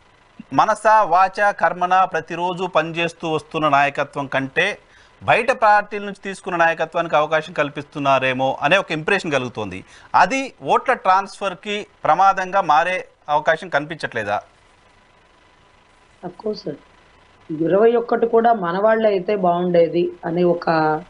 మనస వాచ కర్మన ప్రతిరోజు పనిచేస్తూ వస్తున్న నాయకత్వం కంటే బయట పార్టీల నుంచి తీసుకున్న నాయకత్వానికి అవకాశం కల్పిస్తున్నారేమో అనే ఒక ఇంప్రెషన్ కలుగుతోంది అది ఓట్ల ట్రాన్స్ఫర్కి ప్రమాదంగా మారే అవకాశం కనిపించట్లేదా
తక్కువ సార్ ఇరవై ఒక్కటి కూడా మన వాళ్ళే అయితే బాగుండేది అనే ఒక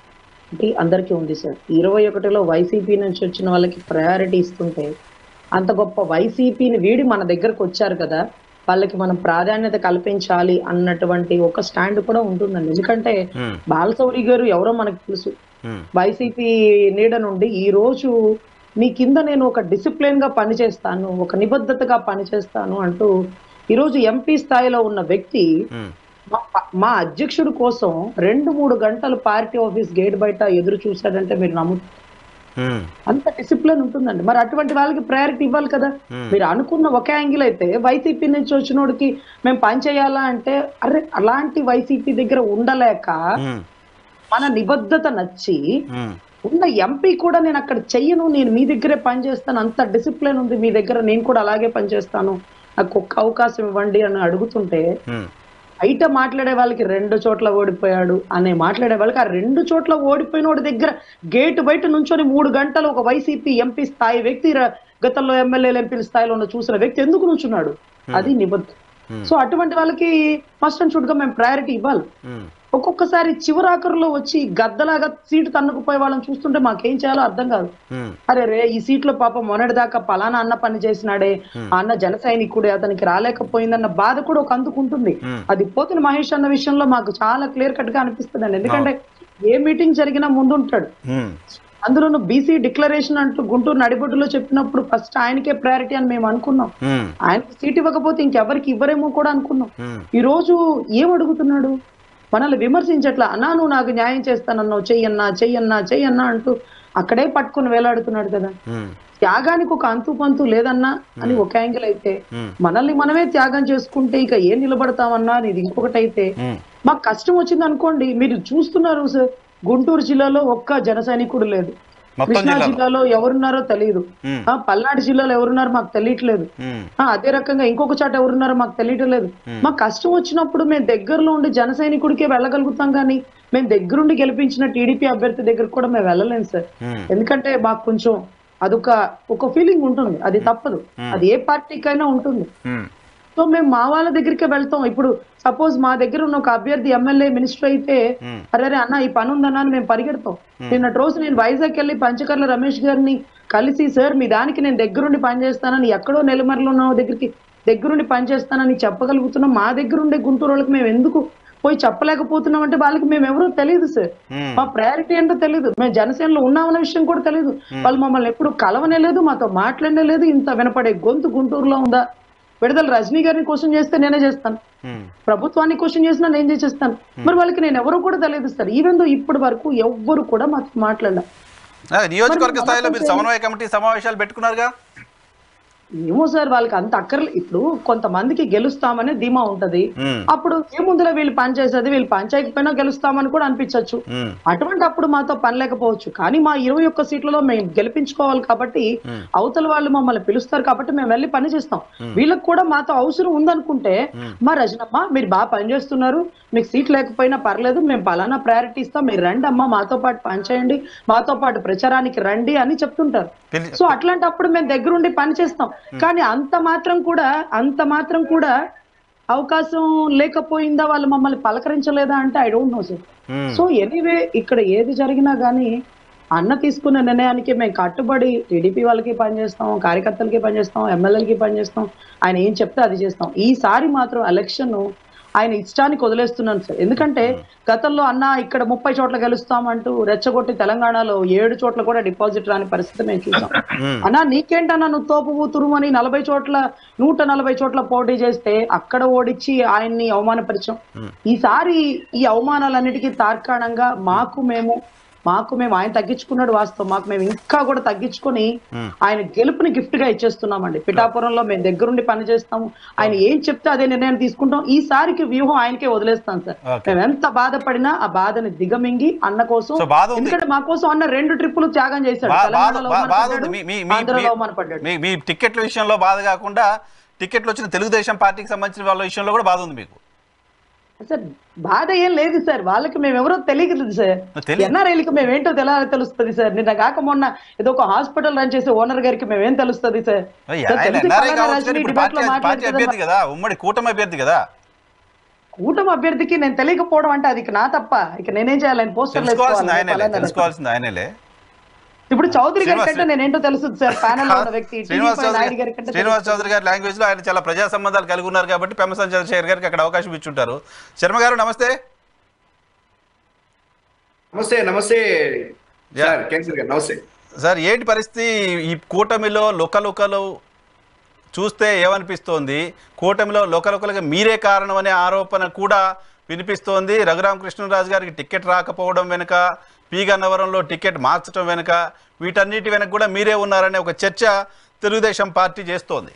ఇది అందరికీ ఉంది సార్ ఇరవై ఒకటిలో వైసీపీ నుంచి వచ్చిన వాళ్ళకి ప్రయారిటీ ఇస్తుంటే అంత గొప్ప వైసీపీని వీడి మన దగ్గరకు వచ్చారు కదా వాళ్ళకి మనం ప్రాధాన్యత కల్పించాలి అన్నటువంటి ఒక స్టాండ్ కూడా ఉంటుందండి ఎందుకంటే
Hmm.
బాలసౌరి గారు ఎవరో మనకు తెలుసు
Hmm.
వైసీపీ నీడ నుండి ఈ రోజు మీ కింద నేను ఒక డిసిప్లిన్ గా పనిచేస్తాను ఒక నిబద్ధతగా పనిచేస్తాను అంటూ ఈ రోజు ఎంపీ స్థాయిలో ఉన్న వ్యక్తి
Hmm.
మా- మా అధ్యక్షుడు కోసం రెండు మూడు గంటలు పార్టీ ఆఫీస్ గేట్ బయట ఎదురు చూశాడంటే మీరు నమ్ము
Hmm.
అంత డిసిప్లిన్ ఉంటుందండి మరి అటువంటి వాళ్ళకి ప్రయారిటీ ఇవ్వాలి కదా
Hmm.
మీరు అనుకున్న ఒక యాంగిల్ అయితే వైసీపీ నుంచి వచ్చినోడికి మేము పని చేయాలా అంటే అరే అలాంటి వైసీపీ దగ్గర ఉండలేక
Hmm.
మన నిబద్ధత నచ్చి
Hmm.
ఉన్న ఎంపీ కూడా నేను అక్కడ చెయ్యను నేను మీ దగ్గరే పని చేస్తాను అంత డిసిప్లిన్ ఉంది మీ దగ్గర నేను కూడా అలాగే పనిచేస్తాను నాకు ఒక్క అవకాశం ఇవ్వండి అని అడుగుతుంటే
Hmm.
బయట మాట్లాడే వాళ్ళకి రెండు చోట్ల ఓడిపోయాడు అనే మాట్లాడే వాళ్ళకి ఆ రెండు చోట్ల ఓడిపోయిన వాడి దగ్గర గేట్ బయట నుంచొని మూడు గంటలు ఒక వైసీపీ ఎంపీ స్థాయి వ్యక్తి ర- గతంలో ఎమ్మెల్యేలు ఎంపీల స్థాయిలో ఉన్న చూసిన వ్యక్తి ఎందుకు నుంచున్నాడు అది నిబద్ధత సో అటువంటి వాళ్ళకి ఫస్ట్ అండ్ షుడ్ గా మేము ప్రయారిటీ ఇవ్వాలి
Hmm.
ఒక్కొక్కసారి చివరాఖరులో వచ్చి గద్దలాగా సీటు తన్నుకుపోయే వాళ్ళని చూస్తుంటే మాకేం చేయాలో అర్థం కాదు
Hmm.
అరే రే ఈ సీట్లో పాపం మొన్నటిదాకా పలానా అన్న పని చేసినాడే ఆ అన్న జన సైనికుడే అతనికి రాలేకపోయిందన్న బాధ కూడా ఒక అందుకుంటుంది
Hmm.
అది పోతిన మహేష్ అన్న విషయంలో మాకు చాలా క్లియర్ కట్ గా అనిపిస్తుంది అండి ఎందుకంటే ఏ మీటింగ్ జరిగినా ముందుంటాడు
Hmm.
అందులోనూ బీసీ డిక్లరేషన్ అంటూ గుంటూరు నడిబొడ్డులో చెప్పినప్పుడు ఫస్ట్ ఆయనకే ప్రయారిటీ అని మేము అనుకున్నాం
Hmm.
ఆయనకి సీట్ ఇవ్వకపోతే ఇంకెవరికి ఇవ్వరేమో కూడా అనుకున్నాం
Hmm.
ఈ రోజు ఏం అడుగుతున్నాడు మనల్ని విమర్శించట్లా అన్నా నువ్వు నాకు న్యాయం చేస్తానన్నావు చెయ్యన్నా చెయ్యన్నా చెయ్యన్నా అంటూ అక్కడే పట్టుకుని వేలాడుతున్నాడు కదా
Hmm.
త్యాగానికి ఒక అంతు పంతు లేదన్నా అని ఒక యాంగిల్ అయితే
Hmm.
మనల్ని మనమే త్యాగం చేసుకుంటే ఇక ఏం నిలబడతామన్నా అని ఇది ఇంకొకటి అయితే
Hmm.
మాకు కష్టం వచ్చింది అనుకోండి మీరు చూస్తున్నారు సార్ గుంటూరు జిల్లాలో ఒక్క జన సైనికుడు లేదు
మొత్తం
కృష్ణా
జిల్లాలో
జిల్లాలో ఎవరున్నారో తెలియదు
Hmm.
ఆ, పల్నాడు జిల్లాలో ఎవరున్నారో మాకు తెలియట్లేదు
Hmm.
ఆ, అదే రకంగా ఇంకొక చాట ఎవరున్నారో మాకు తెలియటం లేదు మాకు కష్టం వచ్చినప్పుడు మేము దగ్గరలో ఉండి జన సైనికుడికే వెళ్ళగలుగుతాం కానీ మేము దగ్గరుండి గెలిపించిన టీడీపీ అభ్యర్థి దగ్గర కూడా మేము వెళ్ళలేము సార్
Hmm.
ఎందుకంటే మాకు కొంచెం అదొక ఒక ఫీలింగ్ ఉంటుంది అది తప్పదు అది ఏ పార్టీకైనా ఉంటుంది
Hmm.
సో మేము మా వాళ్ళ దగ్గరికే వెళ్తాం ఇప్పుడు సపోజ్ మా దగ్గర ఉన్న ఒక అభ్యర్థి ఎమ్మెల్యే మినిస్టర్ అయితే
మ్మ్.
అరే అరే అన్న ఈ పని ఉందన్న అని మేము పరిగెడతాం నిన్నటి రోజు నేను వైజాగ్ వెళ్ళి పంచకర్ల రమేష్ గారిని కలిసి సార్ మీ దానికి నేను దగ్గరుండి పనిచేస్తానని ఎక్కడో నెలమర్లో ఉన్న దగ్గరికి దగ్గరుండి పనిచేస్తానని చెప్పగలుగుతున్నాం మా దగ్గరుండే గుంటూరు వాళ్ళకి మేము ఎందుకు పోయి చెప్పలేకపోతున్నాం అంటే వాళ్ళకి మేము ఎవరో తెలియదు సార్
మ్మ్.
మా ప్రయారిటీ ఏంటో తెలియదు మేము జనసేనలో ఉన్నామన్న విషయం కూడా తెలియదు వాళ్ళు మమ్మల్ని ఎప్పుడు కలవనే లేదు మాతో మాట్లాడనే లేదు ఇంత వినపడే గొంతు గుంటూరులో ఉందా విడుదల రజనీ గారిని క్వశ్చన్ చేస్తే నేనే చేస్తాను
మ్మ్.
ప్రభుత్వాన్ని క్వశ్చన్ చేసినా నేను చేసేస్తాను మరి వాళ్ళకి నేను ఎవరు కూడా తెలియదు సార్ ఈవెన్ దో ఇప్పటి వరకు ఎవ్వరు కూడా మాతో మాట్లాడలే
ఆ, నియోజకవర్గ
మరి
స్థాయిలో మీరు
నమ్మకం
సమన్వయ కమిటీ సమావేశాలు పెట్టుకున్నారుగా
ఏమో సార్ వాళ్ళకి అంత అక్కర్లే ఇప్పుడు కొంతమందికి గెలుస్తామనే ధీమా ఉంటది
మ్మ్.
అప్పుడు ఏముందిలే వీళ్ళు పని చేసేది వీళ్ళు పని చేయకపోయినా గెలుస్తామని కూడా అనిపించవచ్చు
మ్మ్.
అటువంటి అప్పుడు మాతో పని లేకపోవచ్చు కానీ మా ఇరవై ఒక్క సీట్లలో మేము గెలిపించుకోవాలి కాబట్టి అవతల వాళ్ళు మమ్మల్ని పిలుస్తారు కాబట్టి మేము వెళ్ళి పని చేస్తాం వీళ్ళకి కూడా మాతో అవసరం ఉందనుకుంటే మా రజనమ్మ మీరు బాగా పని చేస్తున్నారు మీకు సీట్ లేకపోయినా పర్లేదు మేము పలానా ప్రయారిటీ ఇస్తాం మీరు రండి అమ్మా మాతో పాటు పని చేయండి మాతో పాటు ప్రచారానికి రండి అని చెప్తుంటారు
పిలి-
సో అట్లాంటప్పుడు మేము దగ్గరుండి పని చేస్తాం కానీ అంత మాత్రం కూడా అంత మాత్రం కూడా అవకాశం లేకపోయిందా వాళ్ళు మమ్మల్ని పలకరించలేదా అంటే I don't know sir
hmm.
So anyway ఇక్కడ ఏది జరిగినా కానీ అన్న తీసుకున్న నిర్ణయానికి మేము కట్టుబడి టీడీపీ వాళ్ళకి పనిచేస్తాం కార్యకర్తలకి పనిచేస్తాం ఎమ్మెల్యేలకి పనిచేస్తాం ఆయన ఏం చెప్తే అది చేస్తాం ఈసారి మాత్రం ఎలక్షన్ ఆయన ఇష్టానికి వదిలేస్తున్నాను సార్ ఎందుకంటే గతంలో అన్న ఇక్కడ ముప్పై చోట్ల గెలుస్తామంటూ రెచ్చగొట్టి తెలంగాణలో ఏడు చోట్ల కూడా డిపాజిట్ రాని పరిస్థితి మేము చూసాం
మ్మ్.
అన్నా నీకేంటన్నా నువ్వు తోపు తురుమని నలభై చోట్ల నూట నలభై చోట్ల పోటీ చేస్తే అక్కడ ఓడించి ఆయన్ని అవమానపరిచాం ఈసారి ఈ అవమానాలన్నిటికీ తార్కాణంగా మాకు మేము మాకు మేము ఆయన తగ్గించుకున్నాడు వాస్తవం మాకు మేము ఇంకా కూడా తగ్గించుకొని ఆయన గెలుపుని గిఫ్ట్ గా ఇచ్చేస్తున్నామండి పిఠాపురంలో మేము దగ్గరుండి పని చేస్తాము ఆయన ఏం చెప్తే అదే నిర్ణయం తీసుకుంటాం ఈసారికి వ్యూహం ఆయనకే వదిలేస్తాం సార్
Okay.
మేము ఎంత బాధపడినా ఆ బాధని దిగమింగి అన్న కోసం
సో బాధ ఉంది.
ఎందుకంటే మా కోసం అన్న రెండు ట్రిప్పులు త్యాగం చేశాడు
బా- బాధ
తెలంగాణలో
బా- బాధ ఉంది
అవమానపడ్డాడు,
మీ- మీ- మీ-
ఆంధ్రలో
మీ-
అవమానపడ్డాడు
మీ మీ టికెట్ల విషయంలో బాధ కాకుండా టికెట్లు వచ్చిన తెలుగుదేశం పార్టీకి సంబంధించిన వాళ్ళ విషయంలో కూడా బాధ ఉంది మీకు
సార్ బాధ ఏం లేదు సార్ వాళ్ళకి మేము ఎవరో తెలియదు సార్
తెలీదు.
ఎన్ఆర్ఐలకి మేము ఏంటో తెలా తెలుస్తుంది సార్ నిన్న కాక మొన్న ఏదో ఒక హాస్పిటల్ రన్ చేసే ఓనర్ గారికి మేము ఏం తెలుస్తుంది సార్
అయ్య,
సార్,
ఆయన
తెలిసి
ఎన్ఆర్ఐ
పలానా
కావచ్చు
రజనీ
కానీ ఇప్పుడు
debate లో
పార్టీ పార్టీ
మాట్లాడుతుందమ్మా.
అభ్యర్థి కదా ఉమ్మడి కూటమి అభ్యర్థి కదా
కూటమి అభ్యర్థికి నేను తెలియకపోవడం అంటే అది ఇక నా తప్ప ఇక నేనేం చేయాలి ఆయన పోస్టర్లు
తెలుసుకోవాల్సింది ఆయనేలే
వేసుకోవాలి
తెలుసుకోవాల్సింది ఆయనేలే
ఇప్పుడు చౌదరి గారి
శ్రీనివాస్
కంటే నేను ఏంటో తెలుస్తుంది సార్ ప్యానల్ లో ఉన్న వ్యక్తి
శ్రీనివాస్
టీవీ పై నాయుడు
చౌదరి
గారి కంటే
శ్రీనివాస్ చౌదరి గారి లాంగ్వేజ్ లో ఆయన చాలా ప్రజా సంబంధాలు కలిగి ఉన్నారు కాబట్టి పెమ్మసాని చంద్రశేఖర్ గారికి అక్కడ అవకాశం ఇచ్చుంటారు శర్మ గారు నమస్తే
నమస్తే నమస్తే సార్ కేసీఆర్ గారు నమస్తే
సార్ ఏంటి పరిస్థితి ఈ కూటమిలో లుకలుకలు చూస్తే ఏమనిపిస్తోంది కూటమిలో లుకలుకలుగా మీరే కారణం అనే ఆరోపణ కూడా వినిపిస్తోంది రఘురామకృష్ణరాజు గారికి టికెట్ రాకపోవడం వెనుక పి గన్నవరంలో టికెట్ మార్చడం వెనుక వీటన్నిటి వెనుక కూడా మీరే ఉన్నారనే ఒక చర్చ తెలుగుదేశం పార్టీ చేస్తోంది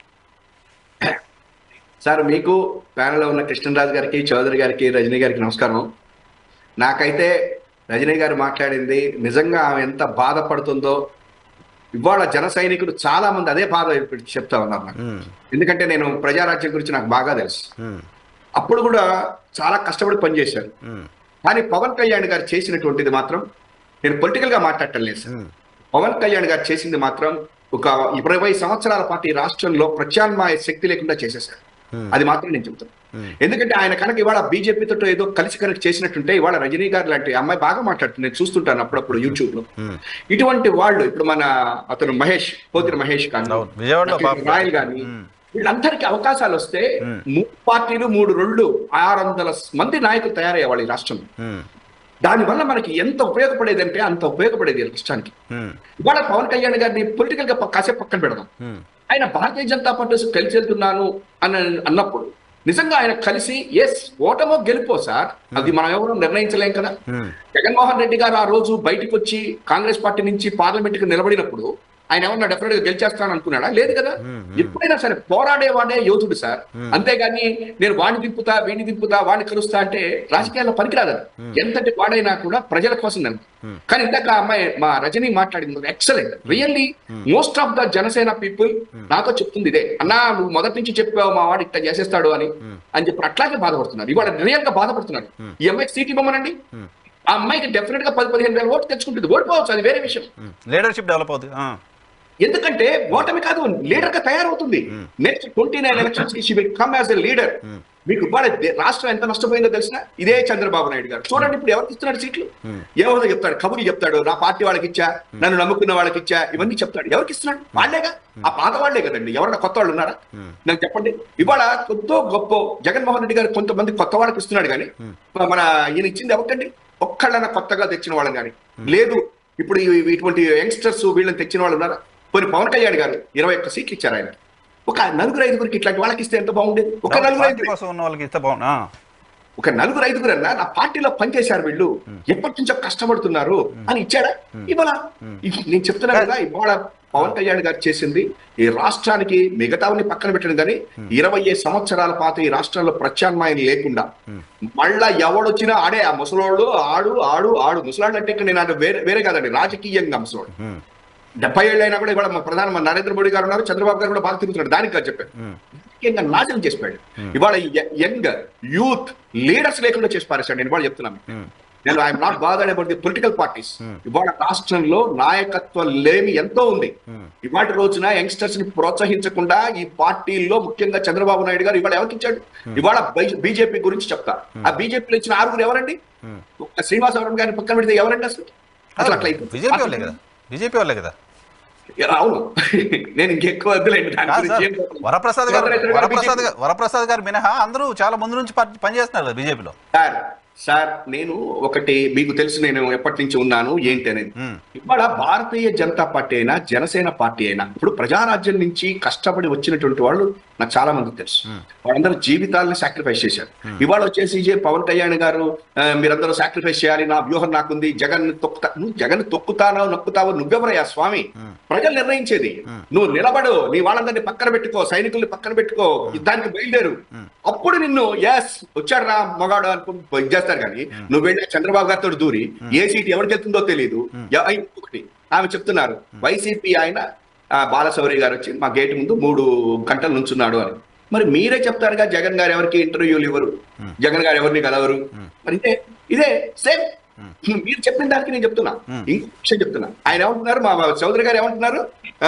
సార్ మీకు ప్యానెల్లో ఉన్న కృష్ణరాజు గారికి చౌదరి గారికి రజనీ గారికి నమస్కారం నాకైతే రజనీ గారు మాట్లాడింది నిజంగా ఆమె ఎంత బాధపడుతుందో ఇవాళ జన సైనికులు చాలా మంది అదే బాధ ఇప్పుడు చెప్తా ఉన్నారు నాకు
ఉమ్,
ఎందుకంటే నేను ప్రజారాజ్యం గురించి నాకు బాగా తెలుసు
ఉమ్,
అప్పుడు కూడా చాలా కష్టపడి పనిచేశారు
ఉమ్,
కానీ పవన్ కళ్యాణ్ గారు చేసినటువంటిది మాత్రం నేను పొలిటికల్ గా మాట్లాడటం లేదు సార్
ఉమ్,
పవన్ కళ్యాణ్ గారు చేసింది మాత్రం ఒక ఇరవై సంవత్సరాల పాటు ఈ రాష్ట్రంలో ప్రత్యామ్నాయ శక్తి లేకుండా చేసేశారు
Hmm.
అది మాత్రం నేను చెప్తాను
Hmm.
ఎందుకంటే ఆయన కనుక ఇవాళ బీజేపీతో ఏదో కలిసి కనుక చేసినట్టుంటే ఇవాళ రజనీ గారు లాంటి అమ్మాయి బాగా మాట్లాడుతుంది నేను చూస్తుంటాను అప్పుడప్పుడు యూట్యూబ్ లో
ఉమ్.
ఇటువంటి వాళ్ళు ఇప్పుడు మన అతను మహేష్ పోతిరి మహేష్ కానీ
అవును, విజయవాడలో
డాక్టర్
పాపం.
రాయల్ కానీ
Hmm.
వీళ్ళందరికీ అవకాశాలు వస్తే
Hmm.
మూడు పార్టీలు మూడు రెండు ఆరు వందల మంది నాయకులు తయారయ్యేవాళ్ళు ఈ రాష్ట్రంలో
ఉమ్,
దానివల్ల మనకి ఎంత ఉపయోగపడేది అంటే అంత ఉపయోగపడేది ఈ రాష్ట్రానికి
ఉమ్,
ఇవాళ పవన్ కళ్యాణ్ గారిని పొలిటికల్ గా ప- కాసేపు పక్కన పెడదాం
ఉమ్,
ఆయన భారతీయ జనతా పార్టీ కలిసి వెళ్తున్నాను అని అన్నప్పుడు నిజంగా ఆయన కలిసి ఎస్ ఓటమో గెలుపో సార్ అది మనం ఎవరు నిర్ణయించలేం కదా
ఉమ్.
జగన్మోహన్ రెడ్డి గారు ఆ రోజు బయటకు వచ్చి కాంగ్రెస్ పార్టీ నుంచి పార్లమెంట్ కి నిలబడినప్పుడు ఆయన ఏమన్నా డెఫినెట్ గా గెలిచేస్తాను అనుకున్నాడా లేదు కదా ఎప్పుడైనా సరే పోరాడేవాడే యోధుడు సార్ అంతేగాని నేను వాడిని దింపుతా వీడిని దింపుతా వాడిని కలుస్తా అంటే రాజకీయాల్లో పనికిరాదని ఎంతటి వాడైనా కూడా ప్రజల కోసం నేను కానీ ఇందాక ఆ అమ్మాయి మా రజనీ మాట్లాడింది excellent really most of the Janasena people నాతో చెప్తుంది ఇదే అన్నా నువ్వు మొదటి నుంచి చెప్పావు మా వాడు ఇట్లా చేసేస్తాడు అని అని చెప్పి అట్లాగే బాధపడుతున్నారు ఇవాళ రియల్ గా బాధపడుతున్నారు ఈ అమ్మాయికి సీట్ ఇవ్వమనండి ఆ అమ్మాయికి డెఫినెట్ గా పది పదిహేను వేల ఓట్లు తెచ్చుకుంటుంది ఓడిపోవచ్చు అది వేరే విషయం
లీడర్షిప్ డెవలప్ అవుతుంది ఆ.
ఎందుకంటే ఓటమి కాదు లీడర్ గా తయారవుతుంది నెక్స్ట్ ట్వంటీ నైన్ ఎలక్షన్స్ కి she will come as a leader మీకు ఇవాళ దే- రాష్ట్రం ఎంత నష్టపోయిందో తెలిసిన ఇదే చంద్రబాబు నాయుడు గారు చూడండి ఇప్పుడు ఎవరికి ఇస్తున్నాడు సీట్లు ఏమో చెప్తాడు కబుర్లు చెప్తాడు నా పార్టీ వాళ్ళకి ఇచ్చా నన్ను నమ్ముకున్న వాళ్ళకి ఇచ్చా ఇవన్నీ చెప్తాడు ఎవరికి ఇస్తున్నాడు వాళ్ళేగా ఆ పాత వాళ్ళే కదండి ఎవరైనా కొత్త వాళ్ళు ఉన్నారా నాకు చెప్పండి ఇవాళ కొత్త గొప్ప జగన్మోహన్ రెడ్డి గారు కొంతమంది కొత్త వాళ్ళకి ఇస్తున్నాడు కానీ మన ఈయన ఇచ్చింది ఎవరికండి ఒక్కళ్ళైనా కొత్తగా తెచ్చిన వాళ్ళని కానీ లేదు ఇప్పుడు ఈ- ఇటువంటి యంగ్స్టర్స్ వీళ్ళని తెచ్చిన వాళ్ళు ఉన్నారా కొన్ని పవన్ కళ్యాణ్ గారు ఇరవై ఒక్క సీట్లు ఇచ్చారు ఆయన ఒక నలుగురు ఐదుగురికి ఇట్లాంటి వాళ్ళకి ఇస్తే ఎంత బాగుండేది ఒక నలుగురు
పార్టీ
ఐదుగురు
కోసం ఉన్న వాళ్ళకి ఇస్తే బాగున్నా
ఒక నలుగురు ఐదుగురు అన్న నా పార్టీలో పనిచేశారు వీళ్ళు ఎప్పటి నుంచో కష్టపడుతున్నారు అని ఇచ్చాడా ఇవాళ ఇ- నేను చెప్తున్నా కదా ఇవాళ పవన్ కళ్యాణ్ గారు చేసింది ఈ రాష్ట్రానికి మిగతావని పక్కన పెట్టడం కానీ ఇరవై సంవత్సరాల పాత ఈ రాష్ట్రంలో ప్రత్యామ్నాయం లేకుండా మళ్ళా ఎవడొచ్చినా ఆడే ఆ ముసలోళ్ళు ఆడు ఆడు ఆడు ముసలాళ్ళు అంటే ఇక్కడ నేను అంటే వేరే వేరే కాదండి రాజకీయంగా ముసలోడు డెబ్బై ఏళ్ళు అయినా కూడా ఇవాళ మా ప్రధాని మన నరేంద్ర మోడీ గారు ఉన్నారు చంద్రబాబు గారు కూడా బాగా తిరుగుతున్నాడు దానికి కాదు చెప్పారు ముఖ్యంగా నాశనం చేసిపోయాడు ఇవాళ యంగ్ యూత్ లీడర్స్ లేకుండా చేసి పారేశాడు నేను ఇవాళ చెప్తున్నాను నేను I'm not bothered about the political parties ఇవాళ రాష్ట్రంలో నాయకత్వం లేమి ఎంతో ఉంది ఇవాటి రోజున యంగ్స్టర్స్ ని ప్రోత్సహించకుండా ఈ పార్టీల్లో ముఖ్యంగా చంద్రబాబు నాయుడు గారు ఇవాళ ఎవరికి ఇచ్చాడు ఇవాళ బీజేపీ గురించి చెప్తా ఆ బీజేపీలో ఇచ్చిన ఆరుగురు ఎవరండి ఒక్క శ్రీనివాసవరం గారిని పక్కన పెడితే ఎవరండి అసలు అసలు అట్లా అయిపోయింది.
బీజేపీ వాళ్ళే కదా బీజేపీ వాళ్ళే కదా
అవును నేను ఇంకెక్కువ వద్దులేండి దాని
కాదు సార్
గురించి ఏం
వరప్రసాద్ గారు
సురేంద్ర రెడ్డి గారు
వరప్రసాద్
BJP.
గారు వరప్రసాద్ గారు మినహా అందరూ చాలా ముందు నుంచి పని- పనిచేస్తున్నారు కదా బీజేపీలో
సార్ సార్ నేను ఒకటి మీకు తెలుసు నేను ఎప్పటి నుంచి ఉన్నాను ఏంటి అనేది
మ్మ్.
ఇవాళ భారతీయ జనతా పార్టీ అయినా జనసేన పార్టీ అయినా ఇప్పుడు ప్రజారాజ్యం నుంచి కష్టపడి వచ్చినటువంటి వాళ్ళు నాకు చాలా మంది తెలుసు వాళ్ళందరూ జీవితాలని సాక్రిఫైస్ చేశారు ఇవాళ వచ్చేసి ఇజే పవన్ కళ్యాణ్ గారు ఆ, మీరందరూ సాక్రిఫైస్ చేయాలి నా వ్యూహం నాకుంది జగన్ తొక్కుతా నువ్వు జగన్ తొక్కుతానో నొక్కుతావో నువ్వెవరయ్యా స్వామి ప్రజలు నిర్ణయించేది నువ్వు నిలబడు నీ వాళ్ళందరినీ పక్కన పెట్టుకో సైనికుల్ని పక్కన పెట్టుకో యుద్ధానికి బయలుదేరు అప్పుడు నిన్ను ఎస్ వచ్చాడు రా మగాడు అనుకుని ఇది చేస్తారు కానీ నువ్వు వెళ్ళి చంద్రబాబు గారితో దూరి ఏ సీట్ ఎవరికి వెళ్తుందో తెలియదు ఎ- ఇంకొకటి ఆమె చెప్తున్నారు వైసీపీ ఆయన ఆ, బాలశౌరి గారు వచ్చి మా గేట్ ముందు మూడు గంటలు నుంచున్నాడు అని మరి మీరే చెప్తారుగా జగన్ గారు ఎవరికి ఇంటర్వ్యూలు ఇవ్వరు జగన్ గారు ఎవరిని కలవరు మరి ఇదే ఇదే సేమ్ మీరు చెప్పిన దానికి నేను చెప్తున్నా ఇంకొక విషయం చెప్తున్నా ఆయన ఏమంటున్నారు మా చౌదరి గారు ఏమంటున్నారు ఆ,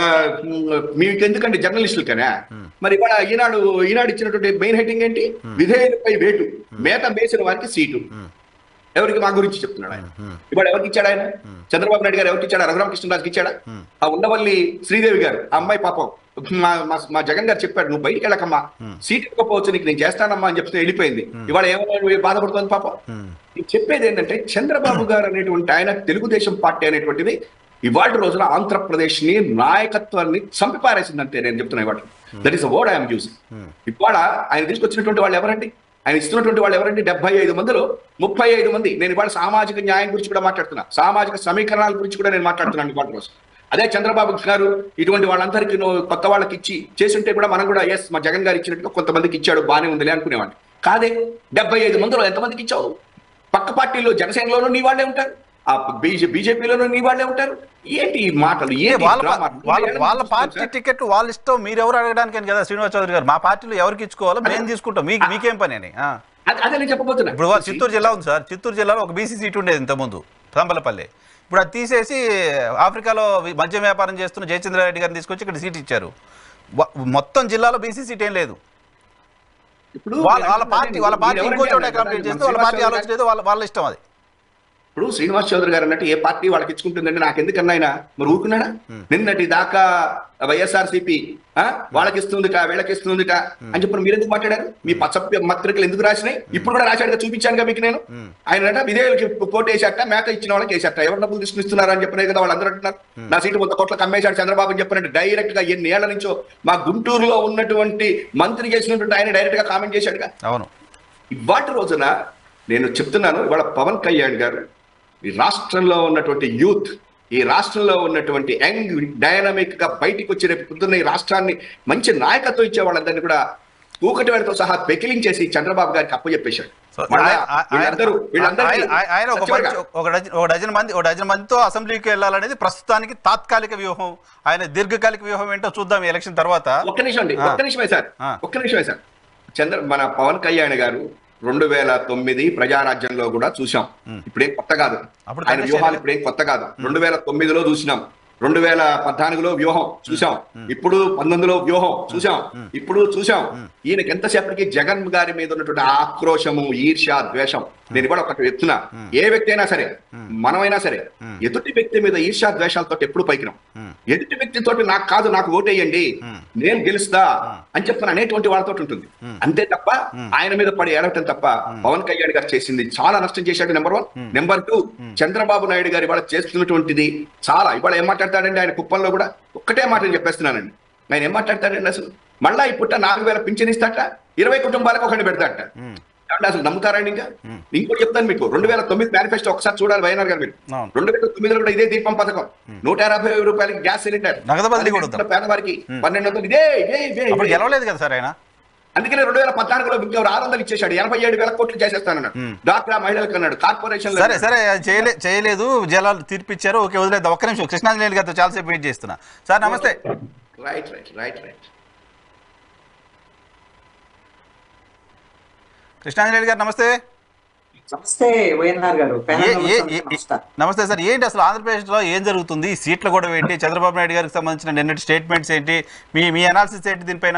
మీకు ఎందుకండి జర్నలిస్టులకనే మరి ఇవాళ ఈనాడు ఈనాడు ఇచ్చినటువంటి మెయిన్ హెడ్డింగ్ ఏంటి విధేయులపై వేటు మేత వేసిన వారికి సీటు ఎవరికి మా గురించి చెప్తున్నాడు ఆయన ఇవాళ ఎవరికి ఇచ్చాడు ఆయన చంద్రబాబు నాయుడు గారు ఎవరికి ఇచ్చాడా రఘురామకృష్ణరాజుకి ఇచ్చాడా ఆ ఉండవల్లి శ్రీదేవి గారు ఆ అమ్మాయి పాపం మా మా- మా జగన్ గారు చెప్పాడు నువ్వు బయటికి వెళ్ళకమ్మా సీట్ ఇవ్వకపోవచ్చు నీకు నేను చేస్తానమ్మా అని చెప్తే వెళ్ళిపోయింది ఇవాళ ఏమన్నా బాధపడుతుంది పాపం నేను చెప్పేది ఏంటంటే చంద్రబాబు గారు అనేటువంటి ఆయన తెలుగుదేశం పార్టీ అనేటువంటిది ఇవాళ రోజున ఆంధ్రప్రదేశ్ ని నాయకత్వాన్ని చంపిపారేసిందంటే నేను చెప్తున్నా ఇవాళ that is word I'm using ఇవాళ ఆయన తీసుకొచ్చినటువంటి వాళ్ళు ఎవరండి ఆయన ఇస్తున్నటువంటి వాళ్ళు ఎవరండి డెబ్బై ఐదు మందిలో ముప్పై ఐదు మంది నేను ఇవాళ సామాజిక న్యాయం గురించి కూడా మాట్లాడుతున్నా సామాజిక సమీకరణాల గురించి కూడా నేను మాట్లాడుతున్నాను ఇవాళ రోజు అదే చంద్రబాబు గారు ఇటువంటి వాళ్ళందరికీ నువ్వు కొత్త వాళ్ళకి ఇచ్చి చేస్తుంటే కూడా మనం కూడా ఎస్ మా జగన్ గారు ఇచ్చినట్టుగా కొంతమందికి ఇచ్చాడు బానే ఉందిలే అనుకునేవాడిని కాదే డెబ్బై ఐదు మందిలో ఎంతమందికి ఇచ్చావు పక్క పార్టీలో జనసేనలోనూ నీ వాళ్ళే ఉంటారు ఆ బీజే బీజేపీలోనూ నీ వాళ్ళే ఉంటారు ఏంటి ఈ మాటలు
ఏ
ఏంటి ఈ
వాళ్ళ
డ్రామా?
వాళ్ళ
ఏళ్ళ
వాళ్ళ
నుంచి
పార్టీ
చూస్తాం సార్.
టికెట్ వాళ్ళ ఇష్టం మీరు ఎవరు అడగడానికి కదా శ్రీనివాస్ చౌదరి గారు మా పార్టీలో ఎవరికి ఇచ్చుకోవాలో మేము తీసుకుంటాం మీకు మీకేం పని అని ఆ.
అదే- అదే నేను చెప్పబోతున్నా
ఇప్పుడు వాళ్ళు చిత్తూరు జిల్లా ఉంది సార్ చిత్తూరు జిల్లాలో ఒక బీసీ సీట్ ఉండేది ఇంతకుముందు తంబలపల్లి ఇప్పుడు అది తీసేసి ఆఫ్రికాలో వి- మద్యం వ్యాపారం చేస్తున్న జయచంద్రారెడ్డి గారిని తీసుకొచ్చి ఇక్కడ సీట్ ఇచ్చారు వ- మొత్తం జిల్లాలో బీసీ సీట్ ఏం లేదు
ఇప్పుడు
వాళ్ళ వాళ్ళ
మీరు
పార్టీ వాళ్ళ పార్టీ
ఎవరండి
ఇంకో చోట
అన్నారు
కంప్లీట్
కదా,
చేస్తే వాళ్ళ
శ్రీనివాస్
పార్టీ
చౌదరి
ఆలోచన లేదు వాళ్ళ వాళ్ళ ఇష్టం అది
ఇప్పుడు శ్రీనివాస్ చౌదరి గారు అన్నట్టు ఏ పార్టీ వాళ్ళకి ఇచ్చుకుంటుందంటే నాకు ఎందుకన్నా ఆయన మరి ఊరుకున్నాడా నిన్నటి దాకా వైఎస్ఆర్ సిపి వాళ్ళకి ఇస్తుందిట వీళ్ళకి ఇస్తుందిట అని చెప్పి మీరు ఎందుకు మాట్లాడారు మీ పచ్చ పత్రికలు ఎందుకు రాసినాయి ఇప్పుడు కూడా రాశాడుగా చూపించానుగా మీకు నేను ఆయన అంటే విధేయులకి పోటీ వేసాట మేక ఇచ్చిన వాళ్ళకి వేసాట ఎవరు డబ్బులు తీసుకుని ఇస్తున్నారు అని చెప్పిన కదా వాళ్ళందరూ అంటున్నారు నా సీటు వంద కోట్ల కమ్మేశాడు చంద్రబాబు అని చెప్పినట్టు డైరెక్ట్ గా ఎన్ని ఏళ్ల నుంచో మా గుంటూరులో ఉన్నటువంటి మంత్రి చేసినటువంటి ఆయన డైరెక్ట్ గా కామెంట్ చేశాడుగా
అవును
ఇవాటి రోజున నేను చెప్తున్నాను ఇవాళ పవన్ కళ్యాణ్ గారు ఈ రాష్ట్రంలో ఉన్నటువంటి యూత్ ఈ రాష్ట్రంలో ఉన్నటువంటి యంగ్ డైనమిక్ గా బయటికి వచ్చి రేపు పొద్దున్న ఈ రాష్ట్రాన్ని మంచి నాయకత్వం ఇచ్చే వాళ్ళందరినీ కూడా కూకటి వాడితో సహా పెకిలించేసి చంద్రబాబు గారికి అప్పచెప్పేశాడు
సో
మళ్ళా
ఆయన- ఆయన-
వీళ్ళందరూ వీళ్ళందరినీ
ఆయన- ఆయన- ఆయన ఒక
సచివర్గా-
మంచి- ఒక డజన్ ఒక డజన్ మంది ఒక డజన్ మందితో అసెంబ్లీకి వెళ్ళాలనేది ప్రస్తుతానికి తాత్కాలిక వ్యూహం ఆయన దీర్ఘకాలిక వ్యూహం ఏంటో చూద్దాం ఈ ఎలక్షన్ తర్వాత
ఒక్క నిమిషం అండి
ఆ.
ఒక్క నిమిషమే సార్
ఆ.
ఒక్క నిమిషమే సార్ చంద్ర మన పవన్ కళ్యాణ్ గారు రెండు వేల తొమ్మిది ప్రజారాజ్యంలో కూడా చూసాం ఇప్పుడేం కొత్త కాదు
అప్పుడు
ఆయన
కంటెస్ట్
వ్యూహాలు
చేయలేదా?
ఇప్పుడేం కొత్త కాదు రెండు వేల తొమ్మిదిలో చూసినాం రెండు వేల పద్నాలుగులో వ్యూహం చూసాం ఇప్పుడు పంతొమ్మిదిలో వ్యూహం చూసాం ఇప్పుడు చూసాం ఈయనకి ఎంతసేపటికి జగన్ గారి మీద ఉన్నటువంటి ఆక్రోశము ఈర్ష్య ద్వేషం నేను కూడా ఒకటి చెప్తున్నా ఏ వ్యక్తి అయినా సరే మనమైనా సరే ఎదుటి వ్యక్తి మీద ఈర్ష్య ద్వేషాలతో ఎప్పుడు పైకినాం ఎదుటి వ్యక్తితో నాకు కాదు నాకు ఓటేయండి నేను గెలుస్తా అని చెప్తున్నా అనేటువంటి వాళ్ళతో ఉంటుంది అంతే తప్ప ఆయన మీద పడి ఏడవటం తప్ప పవన్ కళ్యాణ్ గారు చేసింది చాలా నష్టం చేశాడు number one number two Chandrababu Naidu garu ఇవాళ చేస్తున్నటువంటిది చాలా ఇవాళ ఏం మాట్లాడతాడండి ఆయన కుప్పంలో కూడా ఒక్కటే మాట నేను చెప్పేస్తున్నానండి ఆయన ఏం మాట్లాడతాడండి అసలు మళ్ళా ఈ పుట్ట నాలుగు వేల పింఛన్ ఇస్తాట ఇరవై కుటుంబాలకు ఒకటి పెడతాట కాబట్టి అసలు నమ్ముతారండి ఇంకా ఇంకోటి చెప్తాను మీకు రెండు వేల తొమ్మిది మేనిఫెస్టో ఒకసారి చూడాలి వైఎన్ఆర్ గారు మీరు
అవును.
రెండు వేల తొమ్మిదిలో కూడా ఇదే దీపం పథకం నూట యాభై రూపాయలకి గ్యాస్ సిలిండర్
నగదు బదిలీ కూడా ఉందా?
పేదవారికి పన్నెండు వందలు ఇదే ఇదే ఇదే
అప్పుడు
ఇదే.
గెలవలేదు కదా సార్ ఆయన
అందుకనే రెండు వేల పద్నాలుగులో ఇంకెవరు ఆరు వందలు ఇచ్చేశాడు ఎనభై ఏడు వేల కోట్లు చేసేస్తానన్నాడు డాక్రా మహిళలకు అన్నాడు కార్పొరేషన్
సరే సరే అది చేయలే చేయలేదు జలాలు తీర్పిచ్చారు ఓకే వదిలేదు ఒక్క నిమిషం కృష్ణాంజలి గారితో చాలాసేపు వెయిట్ చేస్తున్నా సార్ నమస్తే
right right right right
Krishnanjali garu నమస్తే
నమస్తే వైఎన్ఆర్ గారు
ఏ-
ప్యానల్
ఏ-
మెంబర్స్
ఏ-
నమస్కారం.
నమస్తే సార్ ఏంటి అసలు ఆంధ్రప్రదేశ్లో ఏం జరుగుతుంది ఈ సీట్ల గొడవ ఏంటి చంద్రబాబు నాయుడు గారికి సంబంధించిన నిన్నటి స్టేట్మెంట్స్ ఏంటి మీ మీ అనాలిసిస్ ఏంటి దీనిపైన